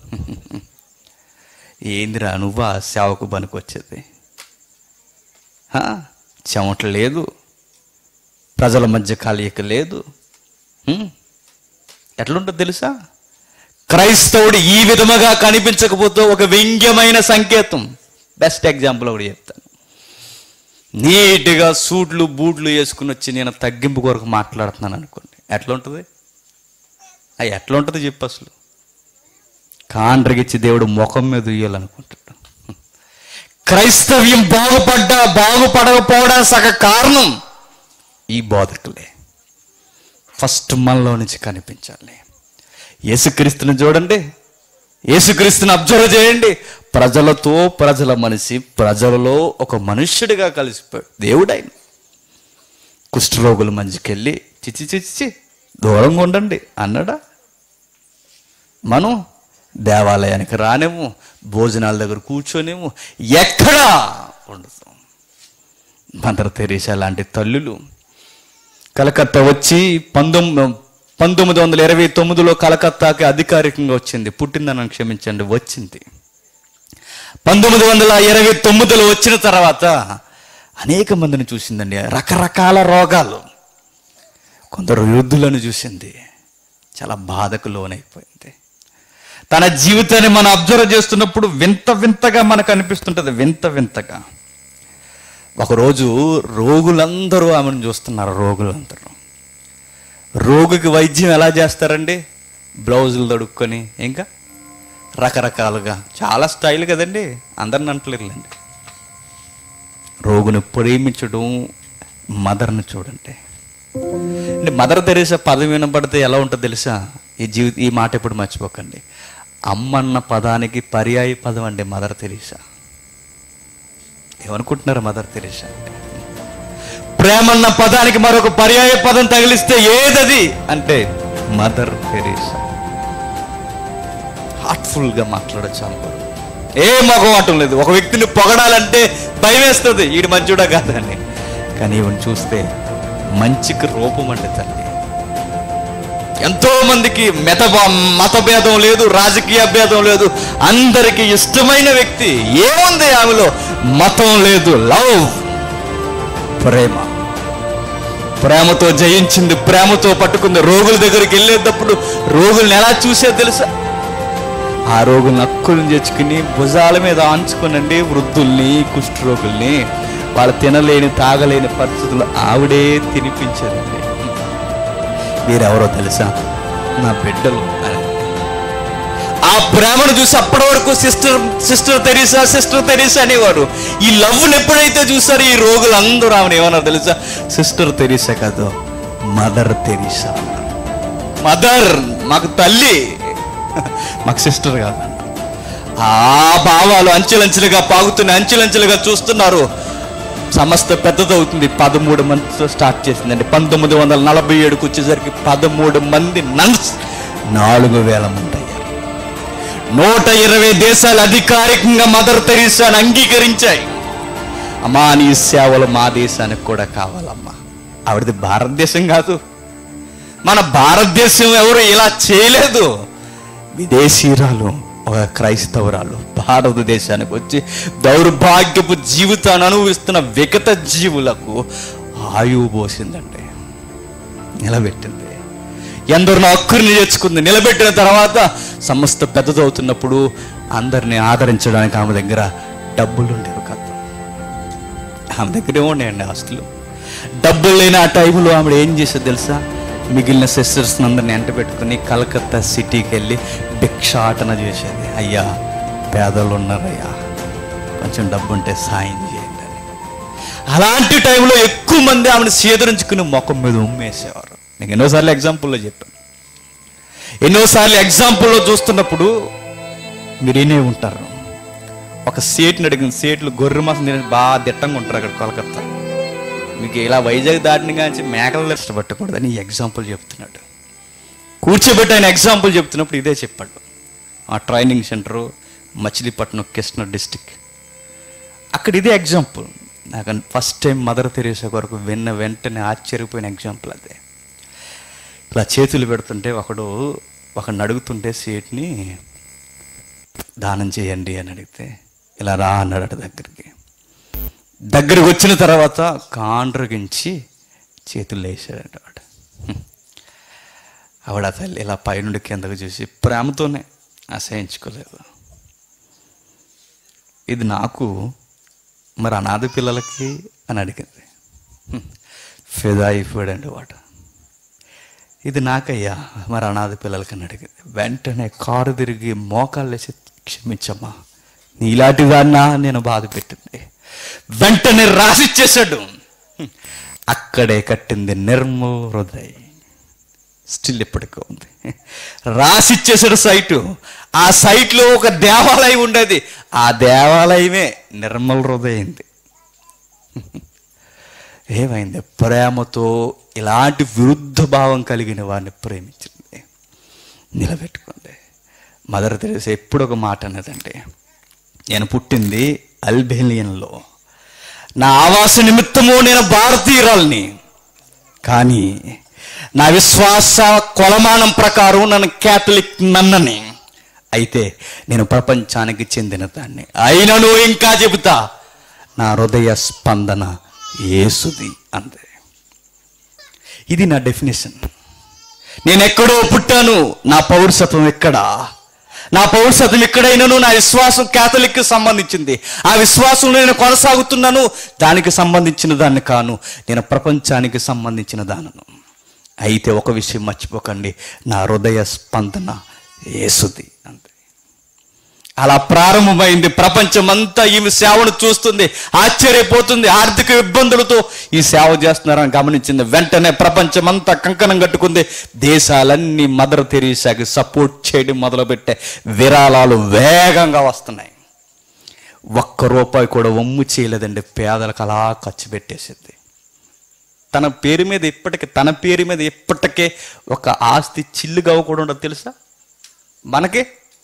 ఏందిరా నువ్వా సేవకు పనికొచ్చేది హా? చెమట లేదు ప్రజల మధ్య కలయిక లేదు హ్మ్? ఎట్లుంటుంది తెలుసా క్రైస్తవుడు ఈ విధముగా కనిపించకపోతే ఒక వ్యంగ్యమైన సంకేతం బెస్ట్ ఎగ్జాంపుల్ ఒకటి చెప్తాను నీట్గా సూట్లు బూట్లు వేసుకుని వచ్చి నేను తగ్గింపు కొరకు మాట్లాడుతున్నాను అనుకోండి ఎట్లా ఉంటుంది అవి ఎట్లా ఉంటుంది చెప్పు అసలు కాండ్రగిచ్చి దేవుడు ముఖం మీద ఉయ్యాలనుకుంటాడు క్రైస్తవ్యం బాగుపడ్డా బాగుపడకపోవడానికి సగ కారణం ఈ బోధకులే ఫస్ట్ మనలో నుంచి కనిపించాలి యేసుక్రీస్తుని చూడండి యేసుక్రీస్తుని అబ్జర్వ్ చేయండి ప్రజలతో ప్రజల మనిషి ప్రజలలో ఒక మనుష్యుడిగా కలిసిపోయాడు దేవుడైన కుష్ఠరోగుల మంచికెళ్ళి చిచి చిచి దూరంగా ఉండండి అన్నాడా మనం దేవాలయానికి రానేమో భోజనాల దగ్గర కూర్చోనేమో ఎక్కడా ఉండదు మదర్ తెరీసా లాంటి తల్లులు కలకత్తా వచ్చి పంతొమ్మిది పంతొమ్మిది వందల ఇరవై తొమ్మిదిలో కలకత్తాకి అధికారికంగా వచ్చింది పుట్టిందని క్షమించండి వచ్చింది పంతొమ్మిది వందల ఇరవై తొమ్మిదిలో వచ్చిన తర్వాత అనేక మందిని చూసిందండి రకరకాల రోగాలు కొందరు వృద్ధులను చూసింది చాలా బాధకు లోనైపోయింది తన జీవితాన్ని మనం అబ్జర్వ్ చేస్తున్నప్పుడు వింత వింతగా మనకు అనిపిస్తుంటుంది వింత వింతగా ఒకరోజు రోగులందరూ ఆమెను చూస్తున్నారు రోగులందరూ రోగికి వైద్యం ఎలా చేస్తారండి బ్లౌజులు తొడుక్కొని ఇంకా రకరకాలుగా చాలా స్టైల్ కదండి అందరిని అంటలేరులేండి రోగుని ప్రేమించడం మదర్ని చూడండి అంటే మదర్ తెరేసా పదం వినపడితే ఎలా ఉంటుందో తెలుసా ఈ జీవిత ఈ మాట ఎప్పుడు మర్చిపోకండి అమ్మన్న పదానికి పర్యాయ పదం అండి మదర్ తెరీసా ఏమనుకుంటున్నారు మదర్ తెరీసా అంటే ప్రేమన్న పదానికి మరొక పర్యాయ పదం తగిలిస్తే ఏదది అంటే మదర్ తెరీసా హార్ట్ఫుల్ గా మాట్లాడచ్చు అనుకోరు ఏ మొగమాటం లేదు ఒక వ్యక్తిని పొగడాలంటే భయం వేస్తుంది ఈడు మంచుడా కాదని కానీ ఈవెన్ చూస్తే మంచికి రూపం అండి తల్లి ఎంతో మందికి మెత మత భేదం లేదు రాజకీయ భేదం లేదు అందరికి ఇష్టమైన వ్యక్తి ఏముంది ఆమెలో మతం లేదు లవ్ ప్రేమ ప్రేమతో జయించింది ప్రేమతో పట్టుకుంది రోగుల దగ్గరికి వెళ్ళేటప్పుడు రోగుల్ని ఎలా చూసే తెలుసా ఆ రోగుల్ని అక్కులను తెచ్చుకుని భుజాల మీద ఆంచుకునండి వృద్ధుల్ని కుష్ఠరోగుల్ని వాళ్ళు తినలేని తాగలేని పరిస్థితులు ఆవిడే తినిపించారండి వీరెవరో తెలుసా నా బిడ్డలు అని ఆ ప్రేమను చూసి అప్పటి వరకు sister sister Teresa sister Teresa అనేవారు ఈ లవ్ని ఎప్పుడైతే చూసారో ఈ రోగులు అందరూ ఆమెను ఏమన్నా తెలుసా సిస్టర్ తెరీసా కాదు మదర్ తెరీసా మదర్ మాకు తల్లి మాకు సిస్టర్ కాదు ఆ భావాలు అంచెలంచెలుగా పాగుతున్నాయి అంచెలంచెలుగా చూస్తున్నారు సమస్త పెద్దదవుతుంది పదమూడు మందితో స్టార్ట్ చేసిందండి పంతొమ్మిది వందల నలభై ఏడుకు వచ్చేసరికి పదమూడు మంది నన్స్ నాలుగు వేల మంది అయ్యారు నూట ఇరవై దేశాలు అధికారికంగా మదర్ తెరీసాను అంగీకరించాయి అమ్మా నీ సేవలు మా దేశానికి కూడా కావాలమ్మా ఆవిడది భారతదేశం కాదు మన భారతదేశం ఎవరు ఇలా చేయలేదు విదేశీరాలు ఒక క్రైస్తవురాలు భారతదేశానికి వచ్చి దౌర్భాగ్యపు జీవితాన్ని అనుభవిస్తున్న వికత జీవులకు ఆయువు పోసిందండి నిలబెట్టింది ఎందరినో హక్కుని తెచ్చుకుంది నిలబెట్టిన తర్వాత సమస్త పెద్దదవుతున్నప్పుడు అందరిని ఆదరించడానికి ఆమె దగ్గర డబ్బులు ఉండేవి కాదు ఆమె దగ్గర ఏమున్నాయండి ఆస్తులు డబ్బులు లేని ఆ టైంలో ఆమె ఏం చేసేది తెలుసా మిగిలిన సిస్టర్స్ అందరిని ఎంట పెట్టుకుని కలకత్తా సిటీకి వెళ్ళి భిక్షాటన చేసేది అయ్యా పేదలు ఉన్నారయ్యా కొంచెం డబ్బు ఉంటే సాయం చేయండి అని అలాంటి టైంలో ఎక్కువ మంది ఆమెను సేదరించుకుని ముఖం మీద ఉమ్మేసేవారు నేను ఎన్నోసార్లు ఎగ్జాంపుల్లో చెప్పాను ఎన్నోసార్లు ఎగ్జాంపుల్లో చూస్తున్నప్పుడు మీరు వినే ఉంటారు ఒక సేట్ని అడిగిన సేట్లు గొర్రె మాసం తిని బాగా దిట్టంగా ఉంటారు అక్కడ కోలకత్తా మీకు ఇలా వైజాగ్ దాటిని కానీ మేకలు ఇష్టపట్టకూడదని ఈ ఎగ్జాంపుల్ చెప్తున్నాడు కూర్చోబెట్టి ఆయన ఎగ్జాంపుల్ చెప్తున్నప్పుడు ఇదే చెప్పాడు ఆ training centre Machilipatnam Krishna district అక్కడ ఇదే ఎగ్జాంపుల్ నాకు ఫస్ట్ టైం మదర్ తెరేసా కొరకు విన్న వెంటనే ఆశ్చర్యపోయిన ఎగ్జాంపుల్ అదే ఇలా చేతులు పెడుతుంటే ఒకడు ఒకడిని అడుగుతుంటే సీట్ని దానం చేయండి అని అడిగితే ఇలా రా అన్నాడు అటు దగ్గరికి దగ్గరికి వచ్చిన తర్వాత కాండ్రగించి చేతులు వేసాడట వాడు హ్మ్. ఆవిడ ఆ తల్లి ఇలా పైనుండి కిందకు చూసి ప్రేమతోనే అసహించుకోలేదు ఇది నాకు మరి అనాథ పిల్లలకి అని అడిగింది హ్మ్. ఫిదా అయిపోయాడండి వాడు ఇది నాకయ్యా మరి అనాథ పిల్లలకి అని అడిగింది వెంటనే కారు తిరిగి మోకాళ్ళు వేసి క్షమించమ్మా నీలాంటి దాన్నా నేను బాధ పెట్టింది వెంటనే రాసిచ్చేశాడు హ్మ్. అక్కడే కట్టింది నిర్మల్ హృదయ్ స్టిల్ ఇప్పటికీ ఉంది రాసిచ్చేసాడు సైటు ఆ సైట్లో ఒక దేవాలయం ఉండేది ఆ దేవాలయమే నిర్మల్ హృదయింది ఏమైంది ప్రేమతో ఇలాంటి విరుద్ధ భావం కలిగిన వారిని ప్రేమించింది నిలబెట్టుకుంది మదర్ తెరేసా ఎప్పుడు ఒక మాట అన్నదంటే నేను పుట్టింది అల్బేలియన్లో నా ఆవాస నిమిత్తము నేను భారతీయురాల్ని కానీ నా విశ్వాస కొలమానం ప్రకారం నన్ను క్యాథలిక్ నన్నని అయితే నేను ప్రపంచానికి చెందిన దాన్ని అయినను ఇంకా చెబుతా నా హృదయ స్పందన ఏసుది అంతే ఇది నా డెఫినేషన్ నేను ఎక్కడో పుట్టాను నా పౌరసత్వం ఎక్కడా నా పౌరసత్వం ఎక్కడైనాను నా విశ్వాసం క్యాథలిక్ సంబంధించింది ఆ విశ్వాసంలో నేను కొనసాగుతున్నాను దానికి సంబంధించిన దాన్ని కాను నేను ప్రపంచానికి సంబంధించిన దానను అయితే ఒక విషయం మర్చిపోకండి నా హృదయ స్పందన ఏసుది అంతే అలా ప్రారంభమైంది ప్రపంచమంతా ఈమె సేవను చూస్తుంది ఆశ్చర్యపోతుంది ఆర్థిక ఇబ్బందులతో ఈ సేవ చేస్తున్నారని గమనించింది వెంటనే ప్రపంచమంతా కంకణం కట్టుకుంది దేశాలన్నీ మదర్ తెరీసాకి సపోర్ట్ చేయడం మొదలుపెట్టే విరాళాలు వేగంగా వస్తున్నాయి ఒక్క రూపాయి కూడా వమ్ము చేయలేదండి పేదలకు అలా ఖర్చు పెట్టేసింది తన పేరు మీద ఇప్పటికే తన పేరు మీద ఇప్పటికే ఒక ఆస్తి చిల్లుగా కూడా ఉండదు తెలుసా మనకి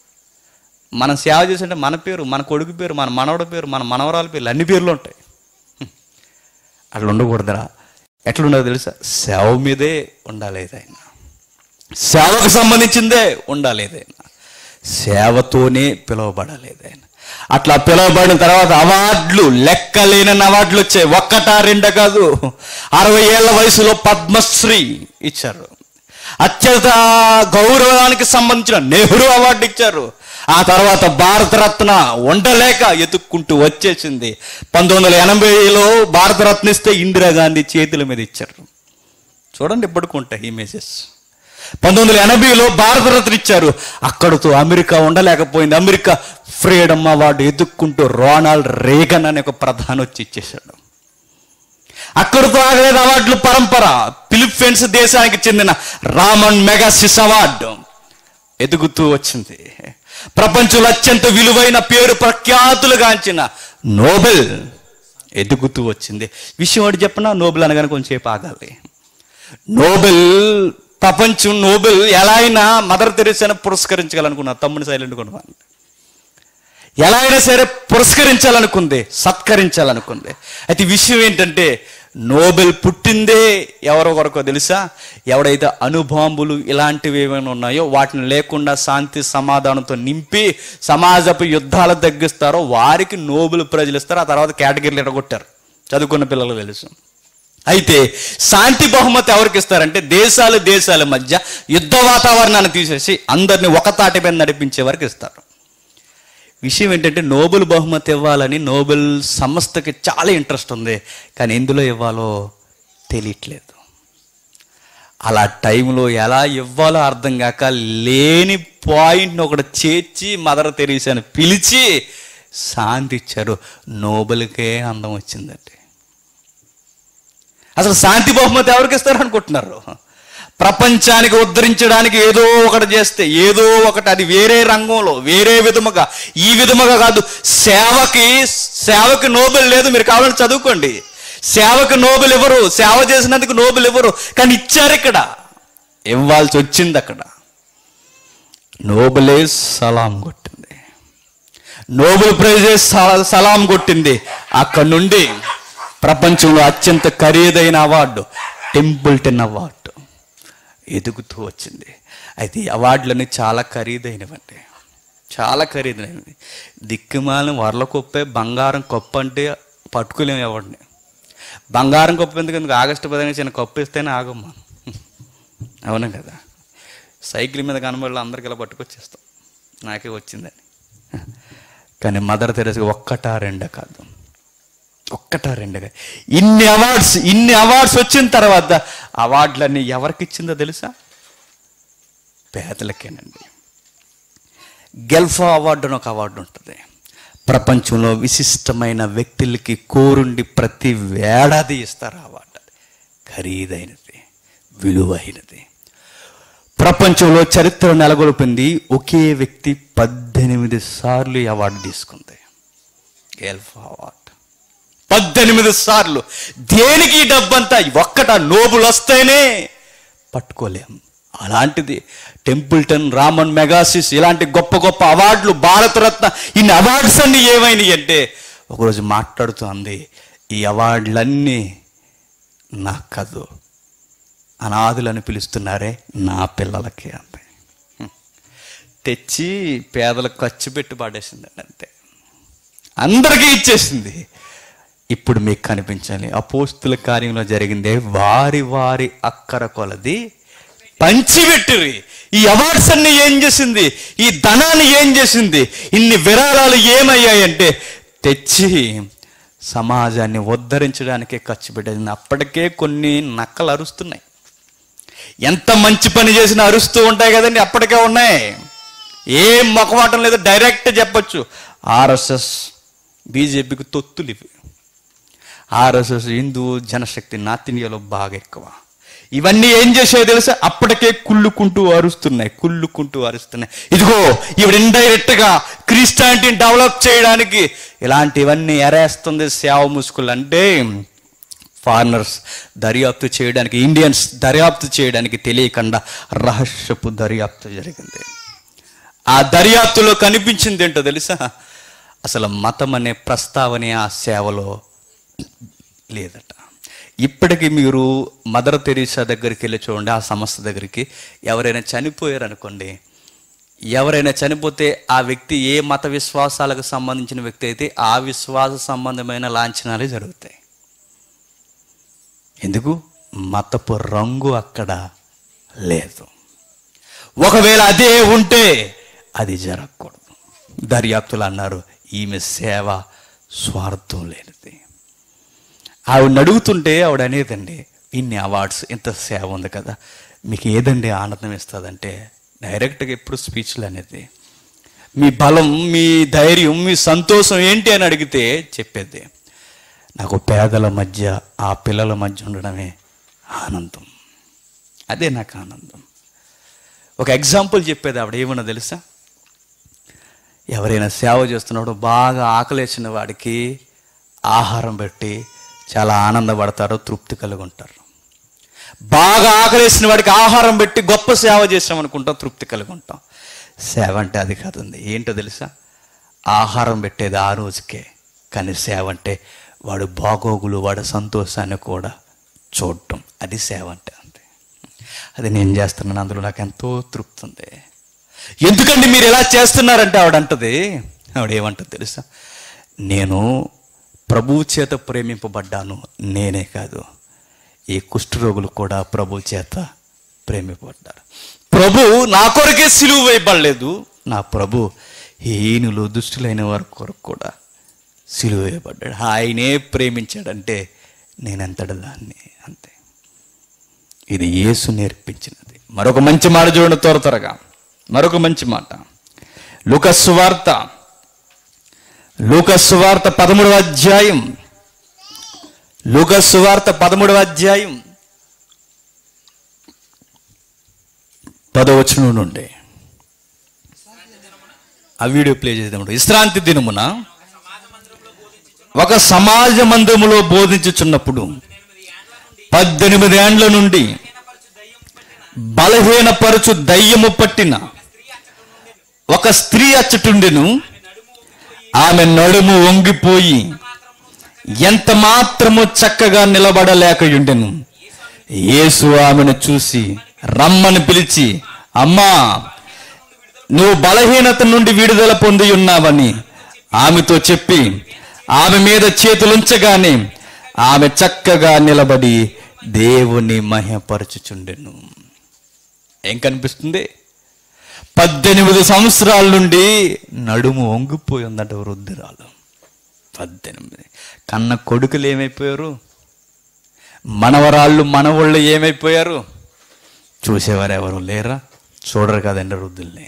మనం సేవ చేస్తుంటే మన పేరు మన కొడుకు పేరు మన మనవడి పేరు మన మనవరాల పేర్లు అన్ని పేర్లు ఉంటాయి హ్మ్. అట్లా ఉండకూడదురా ఎట్లా ఉండదు తెలుసా సేవ మీదే ఉండాలి ఏదైనా సేవకు సంబంధించిందే ఉండాలి ఏదైనా సేవతోనే పిలువబడాలి ఏదైనా అట్లా పిలువబడిన తర్వాత అవార్డులు లెక్కలేనన్ని అవార్డులు వచ్చాయి ఒక్కటా రెండ కాదు అరవై ఏళ్ల వయసులో పద్మశ్రీ ఇచ్చారు అత్యంత గౌరవానికి సంబంధించిన నెహ్రూ అవార్డు ఇచ్చారు ఆ తర్వాత భారతరత్న ఉండలేక ఎతుక్కుంటూ వచ్చేసింది పంతొమ్మిది వందల ఎనభైలో భారతరత్న ఇస్తే ఇందిరాగాంధీ చేతుల మీద ఇచ్చారు చూడండి ఇప్పటికుంటాయి ఇమేజెస్ పంతొమ్మిది వందల ఎనభైలో భారతరత్న ఇచ్చారు అక్కడతో అమెరికా ఉండలేకపోయింది అమెరికా ఫ్రీడమ్ అవార్డు ఎదుక్కుంటూ రోనాల్డ్ రేగన్ అనే ఒక ప్రధాని వచ్చి ఇచ్చేశాడు అక్కడతో ఆగలేదు అవార్డులు పరంపర ఫిలిప్పీన్స్ దేశానికి చెందిన రామన్ మెగాసిస్ అవార్డు ఎదుగుతూ వచ్చింది ప్రపంచంలో అత్యంత విలువైన పేరు ప్రఖ్యాతులుగాంచిన నోబెల్ ఎదుగుతూ వచ్చింది విషయం ఒకటి చెప్పిన నోబెల్ అనగానే కొంచెంసేపు ఆగాలి నోబెల్ ప్రపంచం నోబెల్ ఎలా అయినా మదర్ తెరిసాను పురస్కరించాలనుకున్నా తమ్ముని సైలెంట్ కొనుక్కోండి ఎలా అయినా సరే పురస్కరించాలనుకుంది సత్కరించాలనుకుంది అయితే ఈ విషయం ఏంటంటే నోబెల్ పుట్టిందే ఎవరో కొరకో తెలుసా ఎవడైతే అణుబాంబులు ఇలాంటివి ఏమైనా ఉన్నాయో వాటిని లేకుండా శాంతి సమాధానంతో నింపి సమాజపు యుద్ధాలు తగ్గిస్తారో వారికి నోబెల్ ప్రజలు ఇస్తారు ఆ తర్వాత కేటగిరీలు ఎడగొట్టారు చదువుకున్న పిల్లలు తెలుసు అయితే శాంతి బహుమతి ఎవరికి ఇస్తారంటే దేశాలు దేశాల మధ్య యుద్ధ వాతావరణాన్ని తీసేసి అందరిని ఒక తాటి మీద నడిపించే వరకు ఇస్తారు విషయం ఏంటంటే నోబెల్ బహుమతి ఇవ్వాలని నోబెల్ సంస్థకి చాలా ఇంట్రెస్ట్ ఉంది కానీ ఎందులో ఇవ్వాలో తెలియట్లేదు అలా టైంలో ఎలా ఇవ్వాలో అర్థం కాక లేని పాయింట్ని ఒకటి చేర్చి మదర్ తెరీసాని పిలిచి శాంతి ఇచ్చారు నోబెల్కే అందం వచ్చిందండి అసలు శాంతి బహుమతి ఎవరికి ఇస్తారు అనుకుంటున్నారు ప్రపంచానికి ఉద్ధరించడానికి ఏదో ఒకటి చేస్తే ఏదో ఒకటి అది వేరే రంగంలో వేరే విధముగా ఈ విధముగా కాదు సేవకి సేవకి నోబెల్ లేదు మీరు కావాలని చదువుకోండి సేవకి నోబెల్ ఇవ్వరు సేవ చేసినందుకు నోబెల్ ఇవ్వరు కానీ ఇచ్చారు ఇక్కడ ఇవ్వాల్సి వచ్చింది అక్కడ నోబెలే సలాం కొట్టింది నోబెల్ ప్రైజే స- సలాం కొట్టింది అక్కడ నుండి ప్రపంచంలో అత్యంత ఖరీదైన అవార్డు టెంపుల్టన్ అవార్డు ఎదుగుతూ వచ్చింది అయితే ఈ అవార్డులన్నీ చాలా ఖరీదైనవండి చాలా ఖరీదైనవి దిక్కుమాలిన వరల కొప్పే బంగారం కప్పు అంటే పట్టుకోలేము ఎవరిని బంగారం కప్పు ఎందుకు ఎందుకు ఆగస్టు పదిహేను చిన్న కప్పు ఇస్తేనే ఆగమ్మా అవునా కదా సైకిల్ మీద కనబడి అందరికి ఇలా పట్టుకొచ్చేస్తాం నాకే వచ్చిందని కానీ మదర్ తెరస్గా ఒక్కటా రెండా కాదు ఒక్కటా రెండుగా ఇన్ని అవార్డ్స్ ఇన్ని అవార్డ్స్ వచ్చిన తర్వాత అవార్డులన్నీ ఎవరికి ఇచ్చిందో తెలుసా పేదలకేనండి గెల్ఫా అవార్డు అని ఒక అవార్డు ఉంటుంది ప్రపంచంలో విశిష్టమైన వ్యక్తులకి కోరుండి ప్రతి ఏడాది ఇస్తారు ఆ అవార్డు ఖరీదైనది విలువైనది ప్రపంచంలో చరిత్ర నెలకొల్పింది ఒకే వ్యక్తి పద్దెనిమిది సార్లు ఈ అవార్డు తీసుకుంది గెల్ఫా అవార్డు పద్దెనిమిది సార్లు దేనికి ఈ డబ్బంతా ఒక్కట నోబుల్ వస్తేనే పట్టుకోలేం అలాంటిది టెంపుల్టన్ రామన్ మెగాసిస్ ఇలాంటి గొప్ప గొప్ప అవార్డులు భారతరత్న ఇన్ని అవార్డ్స్ అన్ని ఏమైనాయి అంటే ఒకరోజు మాట్లాడుతూ అంది ఈ అవార్డులన్నీ నాకు కాదు అనాథులని పిలుస్తున్నారే నా పిల్లలకి అంది హ్మ్. తెచ్చి పేదలకు ఖర్చు పెట్టి పాడేసిందండి అంతే అందరికీ ఇచ్చేసింది ఇప్పుడు మీకు కనిపించాలి అపోస్తుల కార్యంలో జరిగిందే వారి వారి అక్కర కొలది పంచిపెట్టిరి ఈ అవార్డ్స్ అన్ని ఏం చేసింది ఈ ధనాన్ని ఏం చేసింది ఇన్ని విరాళాలు ఏమయ్యాయంటే తెచ్చి సమాజాన్ని ఉద్ధరించడానికే ఖర్చు పెట్టేసింది అప్పటికే కొన్ని నక్కలు అరుస్తున్నాయి ఎంత మంచి పని చేసినా అరుస్తూ ఉంటాయి కదండి అప్పటికే ఉన్నాయి ఏం మొఖమాటం లేదు డైరెక్ట్ చెప్పొచ్చు ఆర్ఎస్ఎస్ బీజేపీకి తొత్తులు ఇవి ఆర్ఎస్ఎస్ హిందూ జనశక్తి నార్త్ ఇండియాలో బాగా ఎక్కువ ఇవన్నీ ఏం చేసాయో తెలుసా అప్పటికే కుళ్ళుకుంటూ అరుస్తున్నాయి కుళ్ళుకుంటూ అరుస్తున్నాయి ఇదిగో ఇవి ఇండైరెక్ట్ గా క్రిస్టియానిటీని డెవలప్ చేయడానికి ఇలాంటివన్నీ ఎరేస్తుంది సేవ ముసుగులు అంటే ఫారినర్స్ దర్యాప్తు చేయడానికి ఇండియన్స్ దర్యాప్తు చేయడానికి తెలియకుండా రహస్యపు దర్యాప్తు జరిగింది ఆ దర్యాప్తులో కనిపించింది ఏంటో తెలుసా అసలు మతం అనే ప్రస్తావన ఆ సేవలో లేదట ఇప్పటికీ మీరు మదర్ తెరీసా దగ్గరికి వెళ్ళి చూడండి ఆ సంస్థ దగ్గరికి ఎవరైనా చనిపోయారు అనుకోండి ఎవరైనా చనిపోతే ఆ వ్యక్తి ఏ మత విశ్వాసాలకు సంబంధించిన వ్యక్తి అయితే ఆ విశ్వాస సంబంధమైన లాంఛనాలే జరుగుతాయి ఎందుకు మతపు రంగు అక్కడ లేదు ఒకవేళ అదే ఉంటే అది జరగకూడదు దర్యాప్తులు అన్నారు ఈమె సేవ స్వార్థం లేనిది ఆవిడని అడుగుతుంటే ఆవిడ అనేదండి ఇన్ని అవార్డ్స్ ఇంత సేవ ఉంది కదా మీకు ఏదండి ఆనందం ఇస్తుందంటే డైరెక్ట్గా ఎప్పుడు స్పీచ్లు అనేది మీ బలం మీ ధైర్యం మీ సంతోషం ఏంటి అని అడిగితే చెప్పేది నాకు పేదల మధ్య ఆ పిల్లల మధ్య ఉండడమే ఆనందం అదే నాకు ఆనందం ఒక ఎగ్జాంపుల్ చెప్పేది ఆవిడ ఏమన్నా తెలుసా ఎవరైనా సేవ చేస్తున్నాడు బాగా ఆకలేసిన వాడికి ఆహారం పెట్టి చాలా ఆనందపడతారు తృప్తి కలిగి ఉంటారు బాగా ఆకలేసిన వాడికి ఆహారం పెట్టి గొప్ప సేవ చేసాం అనుకుంటాం తృప్తి కలిగి ఉంటాం సేవ అంటే అది కాదండి ఏంటో తెలుసా ఆహారం పెట్టేది ఆ రోజుకే కానీ సేవ అంటే వాడు బాగోగులు వాడి సంతోషాన్ని కూడా చూడటం అది సేవ అంటే అంతే అది నేను చేస్తున్నాను అందులో నాకు ఎంతో తృప్తి ఉంది ఎందుకండి మీరు ఎలా చేస్తున్నారంటే ఆవిడ అంటది ఆవిడ ఏమంటది తెలుసా నేను ప్రభువు చేత ప్రేమింపబడ్డాను నేనే కాదు ఈ కుష్ఠరోగులు కూడా ప్రభు చేత ప్రేమింపబడ్డారు ప్రభు నా కొరకే సిలువ వేయబడలేదు నా ప్రభు హీనులు దుష్టులైన వారి కొరకు కూడా సిలువ వేయబడ్డాడు ఆయనే ప్రేమించాడంటే నేనెంతటి దాన్ని అంతే ఇది యేసు నేర్పించినది మరొక మంచి మాట చూడండి త్వర త్వరగా మరొక మంచి మాట లూకస్ వార్త లూకస్ వార్త పదమూడవ అధ్యాయం లూకస్ వార్త పదమూడవ అధ్యాయం పదవచనం నుండి ఆ వీడియో ప్లే చేద్దాం విశ్రాంతి దినమున ఒక సమాజ మందిరములో బోధించుచున్నప్పుడు పద్దెనిమిది ఏండ్ల నుండి బలహీనపరచు దయ్యము పట్టిన ఒక స్త్రీ అచ్చటుండెను ఆమె నడుము వంగిపోయి ఎంత మాత్రము చక్కగా నిలబడలేకయుండెను యేసు ఆమెను చూసి రమ్మని పిలిచి అమ్మా నువ్వు బలహీనత నుండి విడుదల పొంది ఉన్నావని ఆమెతో చెప్పి ఆమె మీద చేతులుంచగానే ఆమె చక్కగా నిలబడి దేవుని మహపరచుచుండెను ఏం కనిపిస్తుంది పద్దెనిమిది సంవత్సరాల నుండి నడుము వంగిపోయి ఉందంట వృద్ధురాలు పద్దెనిమిది కన్న కొడుకులు ఏమైపోయారు మనవరాళ్ళు మనవాళ్ళు ఏమైపోయారు చూసేవారు ఎవరు లేరా చూడరు కదండి వృద్ధుల్ని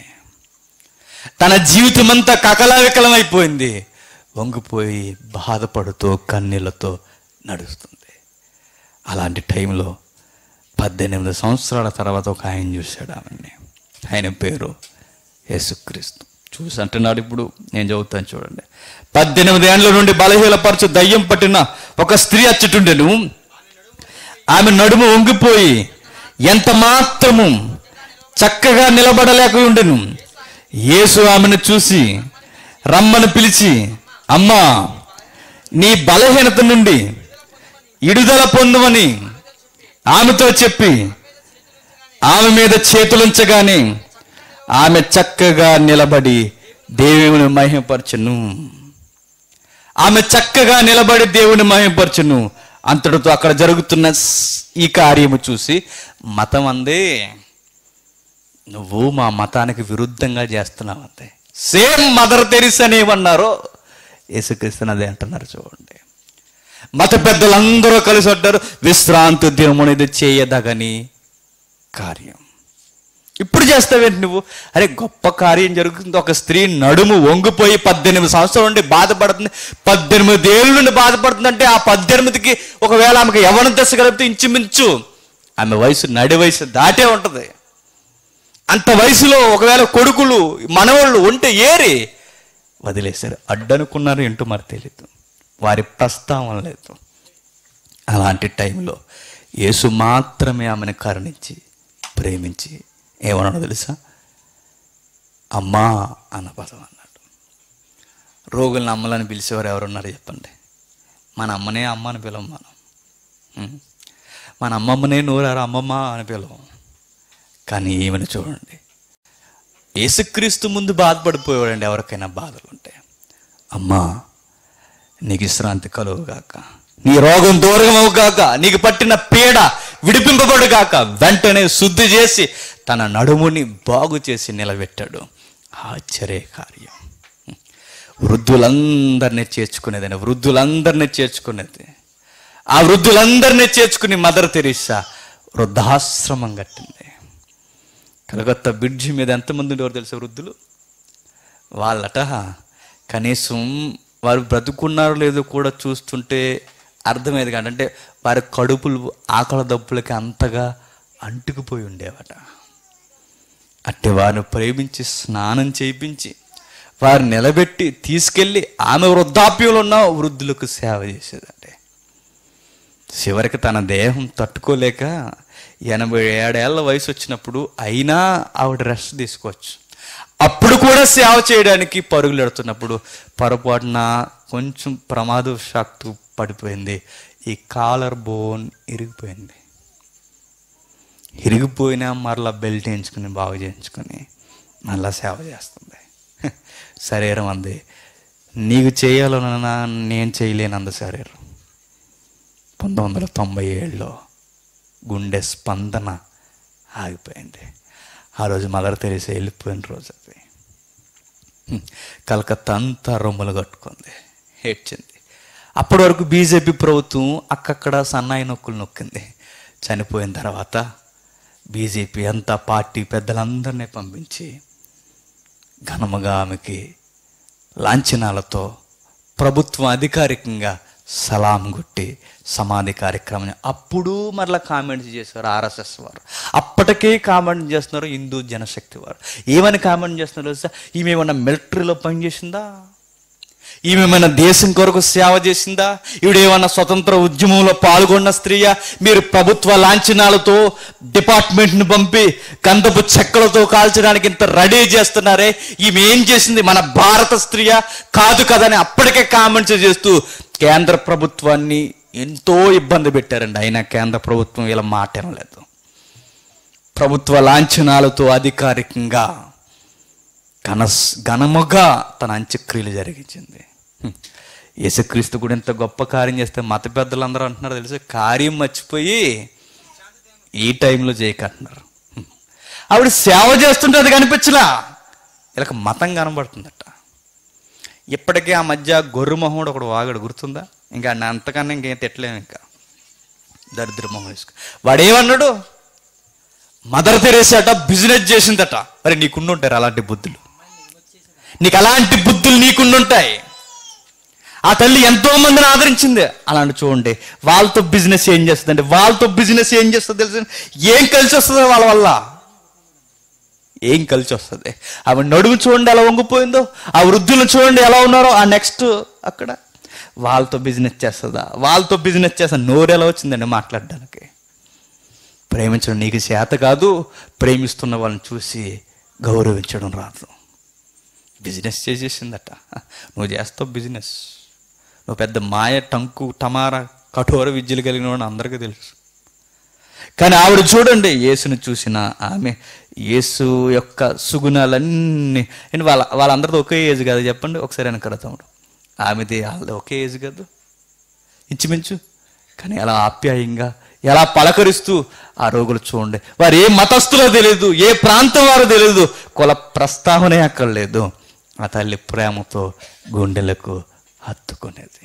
తన జీవితం అంతా కకలావికలమైపోయింది వంగిపోయి బాధపడుతూ కన్నీళ్లతో నడుస్తుంది అలాంటి టైంలో పద్దెనిమిది సంవత్సరాల తర్వాత ఒక ఆయన చూశాడు ఆమెని ఆయన పేరు యేసుక్రీస్తు చూసి అంటున్నాడు ఇప్పుడు నేను చదువుతాను చూడండి పద్దెనిమిది ఏండ్ల నుండి బలహీనపరచు దయ్యం పట్టిన ఒక స్త్రీ అచ్చటుండెను ఆమె నడుము వంగిపోయి ఎంత మాత్రము చక్కగా నిలబడలేక ఉండెను యేసు ఆమెను చూసి రమ్మని పిలిచి అమ్మా నీ బలహీనత నుండి విడుదల పొందమని ఆమెతో చెప్పి ఆమె మీద చేతులుంచగానే ఆమె చక్కగా నిలబడి దేవుని మహిమపరచును ఆమె చక్కగా నిలబడి దేవుని మహిమపరచును అంతటితో అక్కడ జరుగుతున్న స్- ఈ కార్యము చూసి మతం అందే నువ్వు మా మతానికి విరుద్ధంగా చేస్తున్నావు అంతే సేమ్ మదర్ తెరిసని ఏమన్నారో యేసుక్రీస్తుని అదే అంటున్నారు చూడండి మత పెద్దలందరూ కలిసి ఉంటారు విశ్రాంతి దినమునిది చేయదగని కార్యం ఇప్పుడు చేస్తావేంటి నువ్వు అరే గొప్ప కార్యం జరుగుతుంది ఒక స్త్రీ నడుము వంగిపోయి పద్దెనిమిది సంవత్సరాల నుండి బాధపడుతుంది పద్దెనిమిది ఏళ్ళ నుండి బాధపడుతుంది అంటే ఆ పద్దెనిమిదికి ఒకవేళ ఆమెకు ఎవరిని తెచ్చగలిగితే ఇంచుమించు ఆమె వయసు నడి వయసు దాటే ఉంటుంది అంత వయసులో ఒకవేళ కొడుకులు మనవాళ్ళు ఉంటే ఏరి వదిలేశారు అడ్డనుకున్నారు ఏంటో మరి తెలియదు వారి ప్రస్తావన లేదు అలాంటి టైంలో యేసు మాత్రమే ఆమెను కరుణించి ప్రేమించి ఏమన్నాడో తెలుసా అమ్మా అన్న పదం అన్నాడు రోగుల్ని అమ్మలని పిలిచేవారు ఎవరున్నారు చెప్పండి మన అమ్మనే అమ్మ అని పిలవం మనం ఉం? మన అమ్మమ్మనే నూరారు అమ్మమ్మ అని పిలవం కానీ ఈమెను చూడండి యేసుక్రీస్తు ముందు బాధపడిపోయాడండి ఎవరికైనా బాధలు ఉంటే అమ్మా నీకు విశ్రాంతి కలుగుగాక నీ రోగం దూరం అవుగాక నీకు పట్టిన పీడ విడిపింపబడుగాక వెంటనే శుద్ధి చేసి తన నడుముని బాగు చేసి నిలబెట్టాడు ఆశ్చర్య కార్యం వృద్ధులందరినీ చేర్చుకునేదని వృద్ధులందరినీ చేర్చుకునేది ఆ వృద్ధులందరినీ చేర్చుకుని మదర్ తెరీసా వృద్ధాశ్రమం కట్టింది కలకత్తా బ్రిడ్జి మీద ఎంతమంది ఉండేవారు తెలుసా వృద్ధులు వాళ్ళట కనీసం వారు బ్రతుకున్నారో లేదో కూడా చూస్తుంటే అర్థమయ్యేది కాదు అంటే వారి కడుపులు ఆకలి దప్పులకి అంతగా అంటుకుపోయి ఉండేవట అట్టి వారిని ప్రేమించి స్నానం చేయించి వారు నిలబెట్టి తీసుకెళ్ళి ఆమె వృద్ధాప్యంలో ఉన్న వృద్ధులకు సేవ చేసేదండి చివరికి తన దేహం తట్టుకోలేక ఎనభై ఏడేళ్ల వయసు వచ్చినప్పుడు అయినా ఆవిడ రెస్ట్ తీసుకోవచ్చు అప్పుడు కూడా సేవ చేయడానికి పరుగులు ఎడుతున్నప్పుడు పొరపాటున కొంచెం ప్రమాదవశాత్తు పడిపోయింది ఈ కాలర్ బోన్ ఇరిగిపోయింది ఇరిగిపోయినా మరలా బెల్ట్ వేయించుకుని బాగు చేయించుకొని మళ్ళా సేవ చేస్తుంది శరీరం అంది నీకు చేయాలన్నా నేను చేయలేనంద శరీరం పంతొమ్మిది వందల తొంభై ఏడులో గుండె స్పందన ఆగిపోయింది ఆ రోజు మదర్ తెరీసా వెళ్ళిపోయిన రోజు అది హ్మ్. కలకత్తా అంతా రొమ్ములు కట్టుకుంది ఏడ్చింది అప్పటి వరకు బీజేపీ ప్రభుత్వం అక్కక్కడ సన్నాయి నొక్కులు నొక్కింది చనిపోయిన తర్వాత బీజేపీ అంతా పార్టీ పెద్దలందరినీ పంపించి ఘనముగా ఆమెకి లాంఛనాలతో ప్రభుత్వం అధికారికంగా సలాం కొట్టి సమాధి కార్యక్రమం అప్పుడు మరలా కామెంట్స్ చేశారు ఆర్ఎస్ఎస్ వారు అప్పటికే కామెంట్ చేస్తున్నారు హిందూ జనశక్తి వారు ఏమని కామెంట్ చేస్తున్నారు తెలుసా ఈమె ఏమన్నా మిలిటరీలో పనిచేసిందా ఈమె మన దేశం కొరకు సేవ చేసిందా ఈవిడేమన్నా స్వతంత్ర ఉద్యమంలో పాల్గొన్న స్త్రీయా మీరు ప్రభుత్వ లాంఛనాలతో డిపార్ట్మెంట్ని పంపి గంధపు చెక్కలతో కాల్చడానికి ఇంత రెడీ చేస్తున్నారే ఈమె ఏం చేసింది మన భారత స్త్రీయా కాదు కదని అప్పటికే కామెంట్స్ చేస్తూ కేంద్ర ప్రభుత్వాన్ని ఎంతో ఇబ్బంది పెట్టారండి అయినా కేంద్ర ప్రభుత్వం ఇలా మాట వినలేదు ప్రభుత్వ లాంఛనాలతో అధికారికంగా ఘన ఘనముగా తన అంత్యక్రియలు జరిగించింది హ్మ్. యేసుక్రీస్తు కూడా ఇంత గొప్ప కార్యం చేస్తే మత పెద్దలందరూ అంటున్నారు తెలుసు కార్యం మర్చిపోయి ఈ టైంలో చేయకంటున్నారు హ్మ్. ఆవిడ సేవ చేస్తుంటే అది కనిపించలా ఇలా మతం కనబడుతుందట ఇప్పటికే ఆ మధ్య గొర్రె మొహముడు ఒకడు వాగాడు గుర్తుందా ఇంకా నా అంతకన్నా ఇంకేం తిట్టలేము ఇంకా దరిద్ర మొహం వేసుకు వాడేమన్నాడు మదర్ తెరేసాట బిజినెస్ చేసిందట మరి నీకుండుంటారు అలాంటి బుద్ధులు నీకు అలాంటి బుద్ధులు నీకుండుంటాయి ఆ తల్లి ఎంతో మందిని ఆదరించింది అలాంటి చూడండి వాళ్ళతో బిజినెస్ ఏం చేస్తుందంటే వాళ్ళతో బిజినెస్ ఏం చేస్తుంది తెలుసు ఏం కలిసి వస్తుంది వాళ్ళ వల్ల ఏం కలిసి వస్తుంది ఆమె నడుము చూడండి ఎలా వంగిపోయిందో ఆ వృద్ధులను చూడండి ఎలా ఉన్నారో ఆ నెక్స్ట్ అక్కడ వాళ్ళతో బిజినెస్ చేస్తుందా వాళ్ళతో బిజినెస్ చేస్తా నోరు ఎలా వచ్చిందండి మాట్లాడడానికి ప్రేమించడం నీకు చేత కాదు ప్రేమిస్తున్న వాళ్ళని చూసి గౌరవించడం రాదు బిజినెస్ చేసేసిందట నువ్వు చేస్తావు బిజినెస్ నువ్వు పెద్ద మాయ టంకు టమారా కఠోర విద్యలు కలిగిన వాడు అందరికీ తెలుసు కానీ ఆవిడ చూడండి యేసుని చూసిన ఆమె యేసు యొక్క సుగుణాలన్నీ ఏంటి వాళ్ళ వాళ్ళందరితో ఒకే ఏజ్ కదా చెప్పండి ఒకసారి వెనక తమ్ముడు ఆమెది వాళ్ళది ఒకే ఏజ్ కాదు ఇంచుమించు కానీ ఎలా ఆప్యాయంగా ఎలా పలకరిస్తూ ఆ రోగులు చూడండి వారు ఏ మతస్థులో తెలియదు ఏ ప్రాంతం వారో తెలియదు కుల ప్రస్తావనే అక్కడ లేదు ఆ తల్లి ప్రేమతో గుండెలకు హత్తుకునేది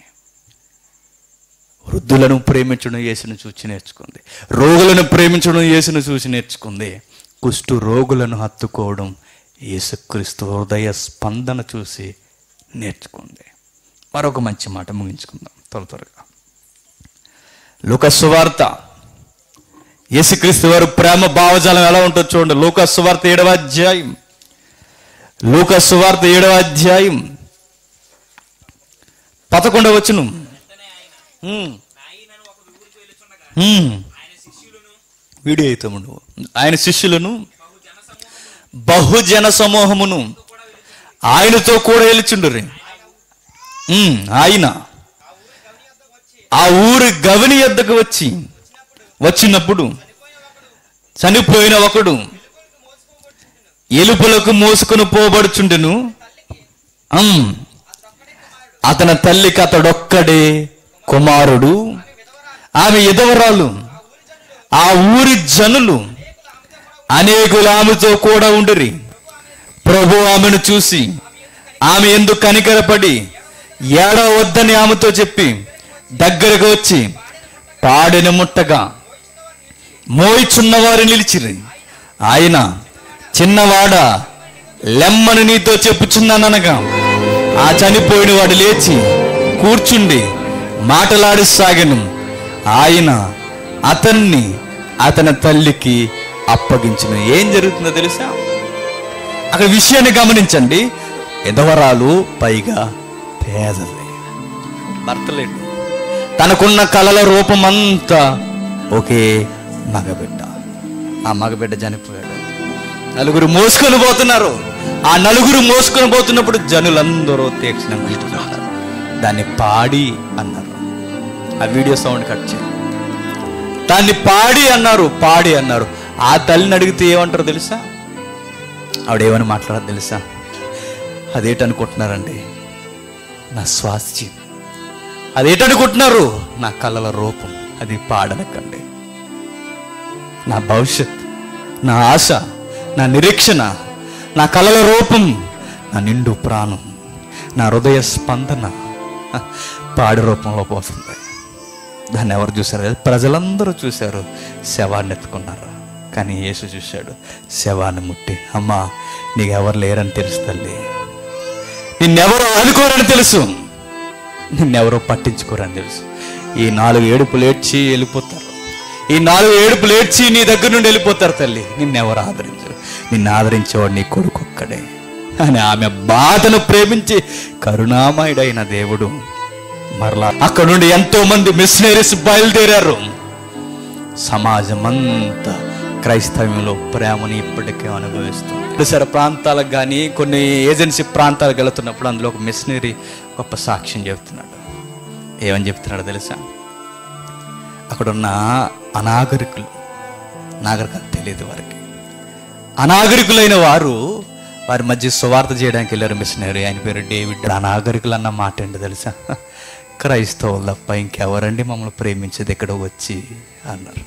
వృద్ధులను ప్రేమించడం యేసును చూసి నేర్చుకుంది రోగులను ప్రేమించడం యేసును చూసి నేర్చుకుంది కుష్టు రోగులను హత్తుకోవడం యేసుక్రీస్తు హృదయ స్పందన చూసి నేర్చుకుంది మరొక మంచి మాట ముగించుకుందాం త్వర త్వరగా లోకస్వార్త యేసుక్రీస్తు వారు ప్రేమ భావజాలం ఎలా ఉంటుందో చూడండి లోకస్వార్త ఏడవ అధ్యాయం లోకస్వార్త ఏడవ అధ్యాయం పదకొండవ వచ్చును వీడియో అయితే నువ్వు ఆయన శిష్యులను బహుజన సమూహమును ఆయనతో కూడా వెలుచుండ్రి ఉమ్, ఆయన ఆ ఊరి గవిని యొద్దకు వచ్చి వచ్చినప్పుడు చనిపోయిన ఒకడు ఎలుపులకు మోసుకుని పోబడుచుండెను ఉమ్, అతని తల్లికి అతడొక్కడే కుమారుడు ఆమె ఎదవరాలు ఆ ఊరి జనులు అనేకులు ఆమెతో కూడా ఉండిరి ప్రభు ఆమెను చూసి ఆమె ఎందుకు కనికరపడి ఏడవ వద్దని ఆమెతో చెప్పి దగ్గరకు వచ్చి పాడిన ముట్టగా మోయిచున్నవారు నిలిచిరి ఆయన చిన్నవాడ లెమ్మని నీతో చెప్పుచున్నాననగా ఆ చనిపోయిన వాడు లేచి కూర్చుండి మాటలాడి సాగెను ఆయన అతన్ని అతని తల్లికి అప్పగించిన ఏం జరుగుతుందో తెలుసా అక్కడ విషయాన్ని గమనించండి ఎదవరాలు పైగా పేదలే భర్తలేడు తనకున్న కళల రూపమంతా ఒకే మగబిడ్డ ఆ మగబిడ్డ చనిపోయాడు నలుగురు మోసుకొని పోతున్నారు ఆ నలుగురు మోసుకొని పోతున్నప్పుడు జనులందరూ తీక్షణంగా వింటున్నారు దాన్ని పాడి అన్నారు ఆ వీడియో సౌండ్ కట్ చేయి దాన్ని పాడి అన్నారు పాడి అన్నారు ఆ తల్లిని అడిగితే ఏమంటారో తెలుసా ఆవిడేమని మాట్లాడదు తెలుసా అదేటనుకుంటున్నారండి నా స్వాస్థ్యం అదేటనుకుంటున్నారు నా కళ్ళల రూపం అది పాడనకండి నా భవిష్యత్ నా ఆశ నా నిరీక్షణ నా కళల రూపం నా నిండు ప్రాణం నా హృదయ స్పందన హ, పాడి రూపంలో పోతుంది దాన్ని ఎవరు చూశారు ప్రజలందరూ చూశారు శవాన్ని ఎత్తుకున్నారు కానీ యేసు చూశాడు శవాన్ని ముట్టి అమ్మా నీకు ఎవరు లేరని తెలుసు తల్లి నిన్నెవరో అనుకోరని తెలుసు నిన్నెవరో పట్టించుకోరని తెలుసు ఈ నాలుగు ఏడుపులు ఏడ్చి వెళ్ళిపోతారు ఈ నాలుగు ఏడుపులు ఏడ్చి నీ దగ్గర నుండి వెళ్ళిపోతారు తల్లి నిన్నెవరు ఆదరించరు నిన్ను ఆదరించేవాడు నీ కొడుకు ఒక్కడే అని ఆమె బాధను ప్రేమించి కరుణామయుడైన దేవుడు మరలా అక్కడ నుండి ఎంతో మంది మిషనరీస్ బయలుదేరారు సమాజం అంతా క్రైస్తవ్యంలో ప్రేమని ఇప్పటికే అనుభవిస్తుంది పరిసర ప్రాంతాలకు కానీ కొన్ని ఏజెన్సీ ప్రాంతాలకు వెళుతున్నప్పుడు అందులో ఒక మిషనరీ గొప్ప సాక్ష్యం చెబుతున్నాడు ఏమని చెప్తున్నాడో తెలుసా అక్కడున్న అనాగరికులు నాగరికత తెలియదు వారికి అనాగరికులైన వారు వారి మధ్య సువార్త చేయడానికి వెళ్ళారు మిషనరీ ఆయన పేరు డేవిడ్ అనాగరికులు అన్న మాట ఏంటి తెలుసా క్రైస్తవులు తప్ప ఇంకెవరండి మమ్మల్ని ప్రేమించేది ఇక్కడ వచ్చి అన్నారు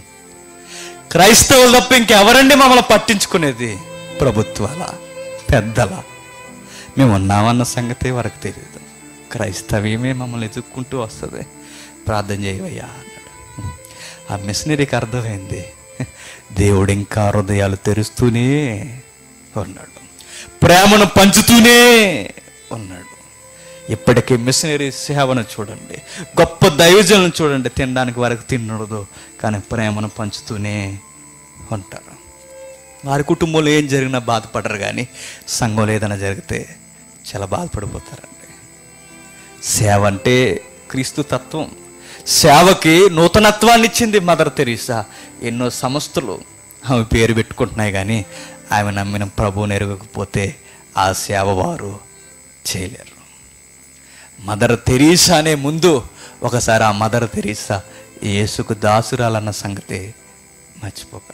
క్రైస్తవులు తప్ప ఇంకెవరండి మమ్మల్ని పట్టించుకునేది ప్రభుత్వాల పెద్దల మేము ఉన్నామన్న సంగతి వారికి తెలియదు క్రైస్తవ్యమే మమ్మల్ని ఎదుక్కుంటూ వస్తుంది ప్రార్థన చేయవయ్యా అన్నాడు ఆ మిషనరీకి అర్థమైంది దేవుడు ఇంకా హృదయాలు తెరుస్తూనే ఉన్నాడు ప్రేమను పంచుతూనే ఉన్నాడు ఇప్పటికీ మిషనరీ సేవను చూడండి గొప్ప దైవజనులను చూడండి తినడానికి వారికి తినడదు కానీ ప్రేమను పంచుతూనే ఉంటారు వారి కుటుంబంలో ఏం జరిగినా బాధపడరు కానీ సంఘంలో ఏదైనా జరిగితే చాలా బాధపడిపోతారండి సేవ అంటే క్రీస్తు తత్వం సేవకి నూతనత్వాన్ని ఇచ్చింది మదర్ తెరీసా ఎన్నో సంస్థలు ఆమె పేరు పెట్టుకుంటున్నాయి కానీ ఆమె నమ్మిన ప్రభువుని ఎరగకపోతే ఆ సేవ వారు చేయలేరు మదర్ తెరీసా అనే ముందు ఒకసారి ఆ మదర్ తెరీసా యేసుకు దాసురాలన్న సంగతి మర్చిపోకండి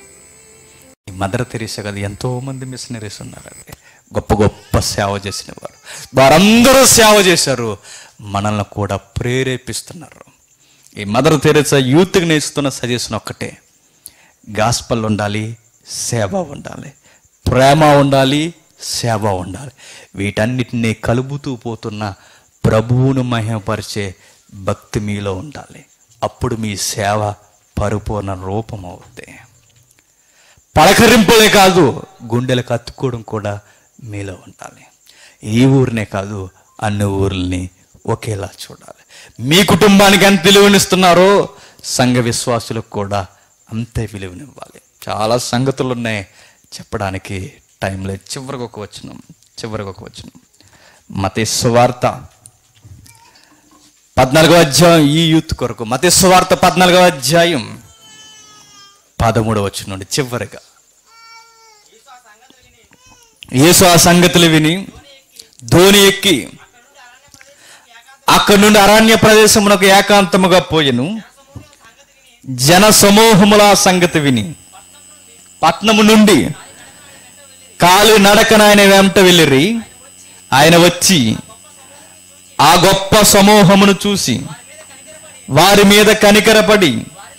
ఈ మదర్ తెరీసా కదా ఎంతో మంది మిషనరీస్ ఉన్నారండి గొప్ప గొప్ప సేవ చేసిన వారు వారందరూ సేవ చేశారు మనల్ని కూడా ప్రేరేపిస్తున్నారు ఈ మదర్ తెరీసా యూత్కి నేర్చుతున్న సజెషన్ ఒక్కటే గాస్పల్ ఉండాలి సేవ ఉండాలి ప్రేమ ఉండాలి సేవ ఉండాలి వీటన్నిటినీ కలుపుతూ పోతున్న ప్రభువును మహిమపరిచే భక్తి మీలో ఉండాలి అప్పుడు మీ సేవ పరిపూర్ణ రూపం అవుతాయి పలకరింపులే కాదు గుండెలకు అత్తుకోవడం కూడా మీలో ఉండాలి ఈ ఊరినే కాదు అన్ని ఊర్లని ఒకేలా చూడాలి మీ కుటుంబానికి ఎంత విలువనిస్తున్నారో సంఘ విశ్వాసులకు కూడా అంతే విలువనివ్వాలి చాలా సంగతులు ఉన్నాయి చెప్పడానికి టైం లేదు చివరికి ఒక వచనం చివరికి ఒక వచనం మత సువార్త పద్నాలుగో అధ్యాయం ఈ యూత్ కొరకు మత సువార్త పద్నాలుగో అధ్యాయం పదమూడవ వచ్చిన నుండి చివరిగా యేసు ఆ సంగతులు విని ధోని ఎక్కి అక్కడి నుండి అరణ్య ప్రదేశమునకు ఏకాంతముగా పోయెను జన సమూహముల ఆ సంగతి విని పట్నము నుండి కాలు నడకన ఆయన వెంట వెళ్ళిరి ఆయన వచ్చి ఆ గొప్ప సమూహమును చూసి వారి మీద కనికరపడి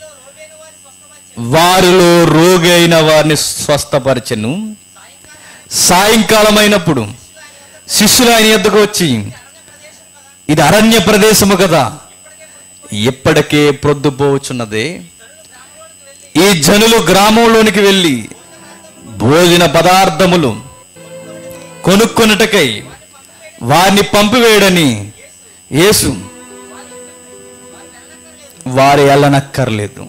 వారిలో రోగి అయిన వారిని స్వస్థపరచెను సాయంకాలమైనప్పుడు శిష్యులు ఆయన ఎద్దకు వచ్చి ఇది అరణ్య ప్రదేశము కదా ఇప్పటికే ప్రొద్దుపోవచ్చున్నదే ఈ జనులు గ్రామంలోనికి వెళ్ళి భోజన పదార్థములు కొనుక్కొనుటకై వారిని పంపివేయడని యేసు వారి ఎల్లనక్కర్లేదు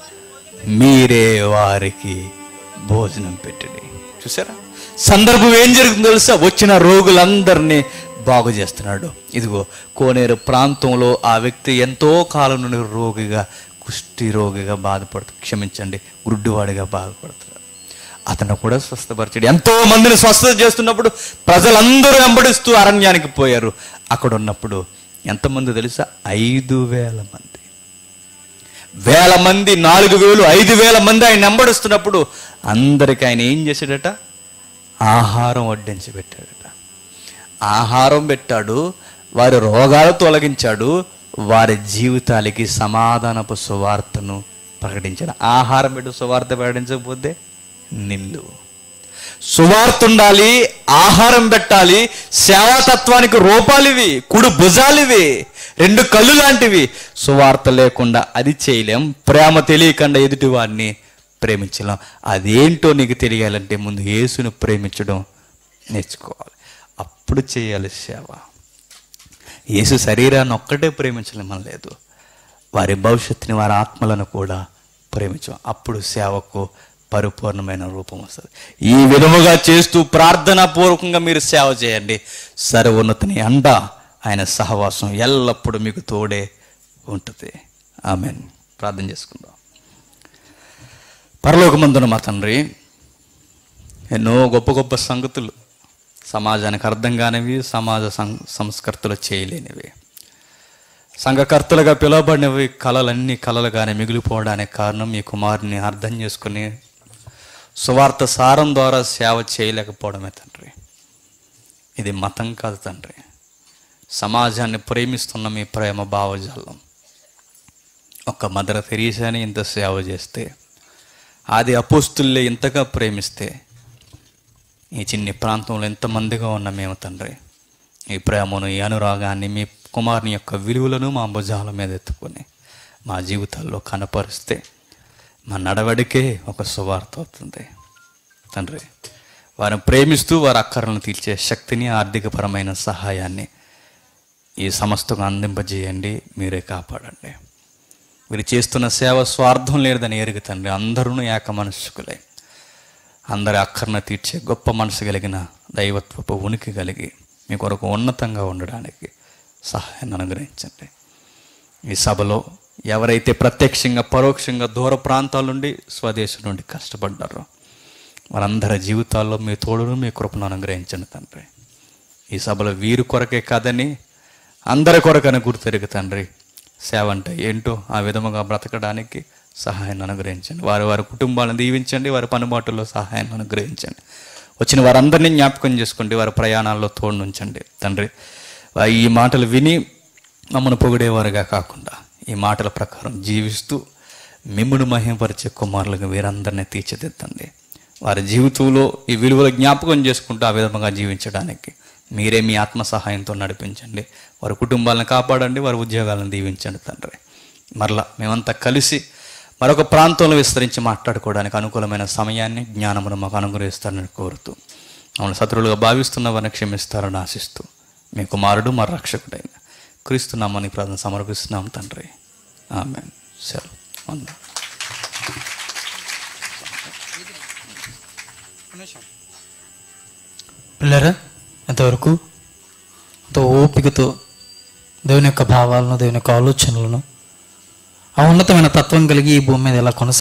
మీరే వారికి భోజనం పెట్టండి చూసారా సందర్భం ఏం జరుగుతుందో తెలుసా వచ్చిన రోగులందరినీ బాగు చేస్తున్నాడు ఇదిగో కోనేరు ప్రాంతంలో ఆ వ్యక్తి ఎంతో కాలం నుండి రోగిగా కుష్టి రోగిగా బాధపడుతూ క్షమించండి గుడ్డివాడిగా బాధపడుతున్నాడు అతను కూడా స్వస్థపరిచాడు ఎంతో మందిని స్వస్థత చేస్తున్నప్పుడు ప్రజలందరూ వెంబడిస్తూ అరణ్యానికి పోయారు అక్కడ ఉన్నప్పుడు ఎంతమంది తెలుసా ఐదు వేల మంది వేల మంది నాలుగు వేలు ఐదు వేల మంది ఆయన వెంబడిస్తున్నప్పుడు అందరికి ఆయన ఏం చేశాడట ఆహారం వడ్డించి పెట్టాడట ఆహారం పెట్టాడు వారి రోగాలు తొలగించాడు వారి జీవితాలకి సమాధానపు సువార్తను ప్రకటించాడు ఆహారం పెట్టి సువార్త ప్రకటించకపోతే నిల్లు సువార్త ఉండాలి ఆహారం పెట్టాలి సేవాతత్వానికి రూపాలివి కుడు భుజాలివి రెండు కళ్ళు లాంటివి సువార్త లేకుండా అది చేయలేం ప్రేమ తెలియకుండా ఎదుటి వాడిని ప్రేమించలేం అదేంటో నీకు తెలియాలంటే ముందు యేసును ప్రేమించడం నేర్చుకోవాలి అప్పుడు చేయాలి సేవ యేసు శరీరాన్ని ఒక్కటే ప్రేమించలేమం లేదు వారి భవిష్యత్తుని వారి ఆత్మలను కూడా ప్రేమించం అప్పుడు సేవకు పరిపూర్ణమైన రూపం వస్తుంది ఈ విధముగా చేస్తూ ప్రార్థనా పూర్వకంగా మీరు సేవ చేయండి సర్వోన్నతిని అండ ఆయన సహవాసం ఎల్లప్పుడూ మీకు తోడే ఉంటుంది ఆమెన్ ప్రార్థన చేసుకుందాం పరలోకమందున మా తండ్రి ఎన్నో గొప్ప గొప్ప సంగతులు సమాజానికి అర్థం కానివి సమాజ సం సంస్కర్తలు చేయలేనివి సంఘకర్తలుగా పిలువబడినవి కళలన్నీ కళలుగానే మిగిలిపోవడానికి కారణం మీ కుమారుని అర్థం చేసుకుని సువార్త సారం ద్వారా సేవ చేయలేకపోవడమే తండ్రి ఇది మతం కాదు తండ్రి సమాజాన్ని ప్రేమిస్తున్న మీ ప్రేమ భావజాలం ఒక మదర్ తెరీసాని ఇంత సేవ చేస్తే ఆది అపోస్తుల్లే ఇంతగా ప్రేమిస్తే ఈ చిన్ని ప్రాంతంలో ఎంతమందిగా ఉన్న మేము తండ్రి ఈ ప్రేమను ఈ అనురాగాన్ని మీ కుమారుని యొక్క విలువలను మా భుజాల మీద ఎత్తుకొని మా జీవితాల్లో కనపరిస్తే మా నడవడికే ఒక సువార్త అవుతుంది తండ్రి వారిని ప్రేమిస్తూ వారి అక్కరలను తీర్చే శక్తిని ఆర్థికపరమైన సహాయాన్ని ఈ సంస్థకు అందింపజేయండి మీరే కాపాడండి వీరు చేస్తున్న సేవ స్వార్థం లేదని ఎరుగు తండ్రి అందరూ ఏక మనస్కులే అందరి అక్కర్న తీర్చే గొప్ప మనసు కలిగిన దైవత్వపు ఉనికి కలిగి మీ కొరకు ఉన్నతంగా ఉండడానికి సహాయాన్ని అనుగ్రహించండి ఈ సభలో ఎవరైతే ప్రత్యక్షంగా పరోక్షంగా దూర ప్రాంతాల నుండి స్వదేశం నుండి కష్టపడ్డారో వారందరి జీవితాల్లో మీ తోడును మీ కృపను అనుగ్రహించండి తండ్రి ఈ సభలో వీరి కొరకే కాదని అందరి కొరకని గుర్తెరుగు తండ్రి సేవ అంటే ఏంటో ఆ విధముగా బ్రతకడానికి సహాయాన్ని అనుగ్రహించండి వారి వారి కుటుంబాలను దీవించండి వారి పనిబాటుల్లో సహాయాన్ని అనుగ్రహించండి వచ్చిన వారందరినీ జ్ఞాపకం చేసుకోండి వారి ప్రయాణాల్లో తోడునుంచండి తండ్రి వా- ఈ మాటలు విని మమ్మల్ని పొగిడేవారుగా కాకుండా ఈ మాటల ప్రకారం జీవిస్తూ మిమ్మును మహిమపరిచే కుమారులుగా వీరందరినీ తీర్చిదిద్దండి వారి జీవితంలో ఈ విలువల జ్ఞాపకం చేసుకుంటూ ఆ విధంగా జీవించడానికి మీరే మీ ఆత్మ సహాయంతో నడిపించండి వారి కుటుంబాలను కాపాడండి వారి ఉద్యోగాలను దీవించండి తండ్రి మరలా మేమంతా కలిసి మరొక ప్రాంతంలో విస్తరించి మాట్లాడుకోవడానికి అనుకూలమైన సమయాన్ని జ్ఞానమును మాకు అనుగ్రహిస్తారని కోరుతూ మమ్మల్ని శత్రువులుగా భావిస్తున్న వారిని క్షమిస్తారని ఆశిస్తూ మీ కుమారుడు మా రక్షకుడైన క్రీస్తు నామాన్ని ప్రార్థన సమర్పిస్తున్నాం తండ్రి ఆమె సెలవు వందనాలు. పిల్లరా ఎంతవరకు ఎంతో ఓపికతో దేవుని యొక్క భావాలను దేవుని యొక్క ఆలోచనలను ఆ ఉన్నతమైన తత్వం కలిగి ఈ భూమి మీద ఎలా కొనసాగాలి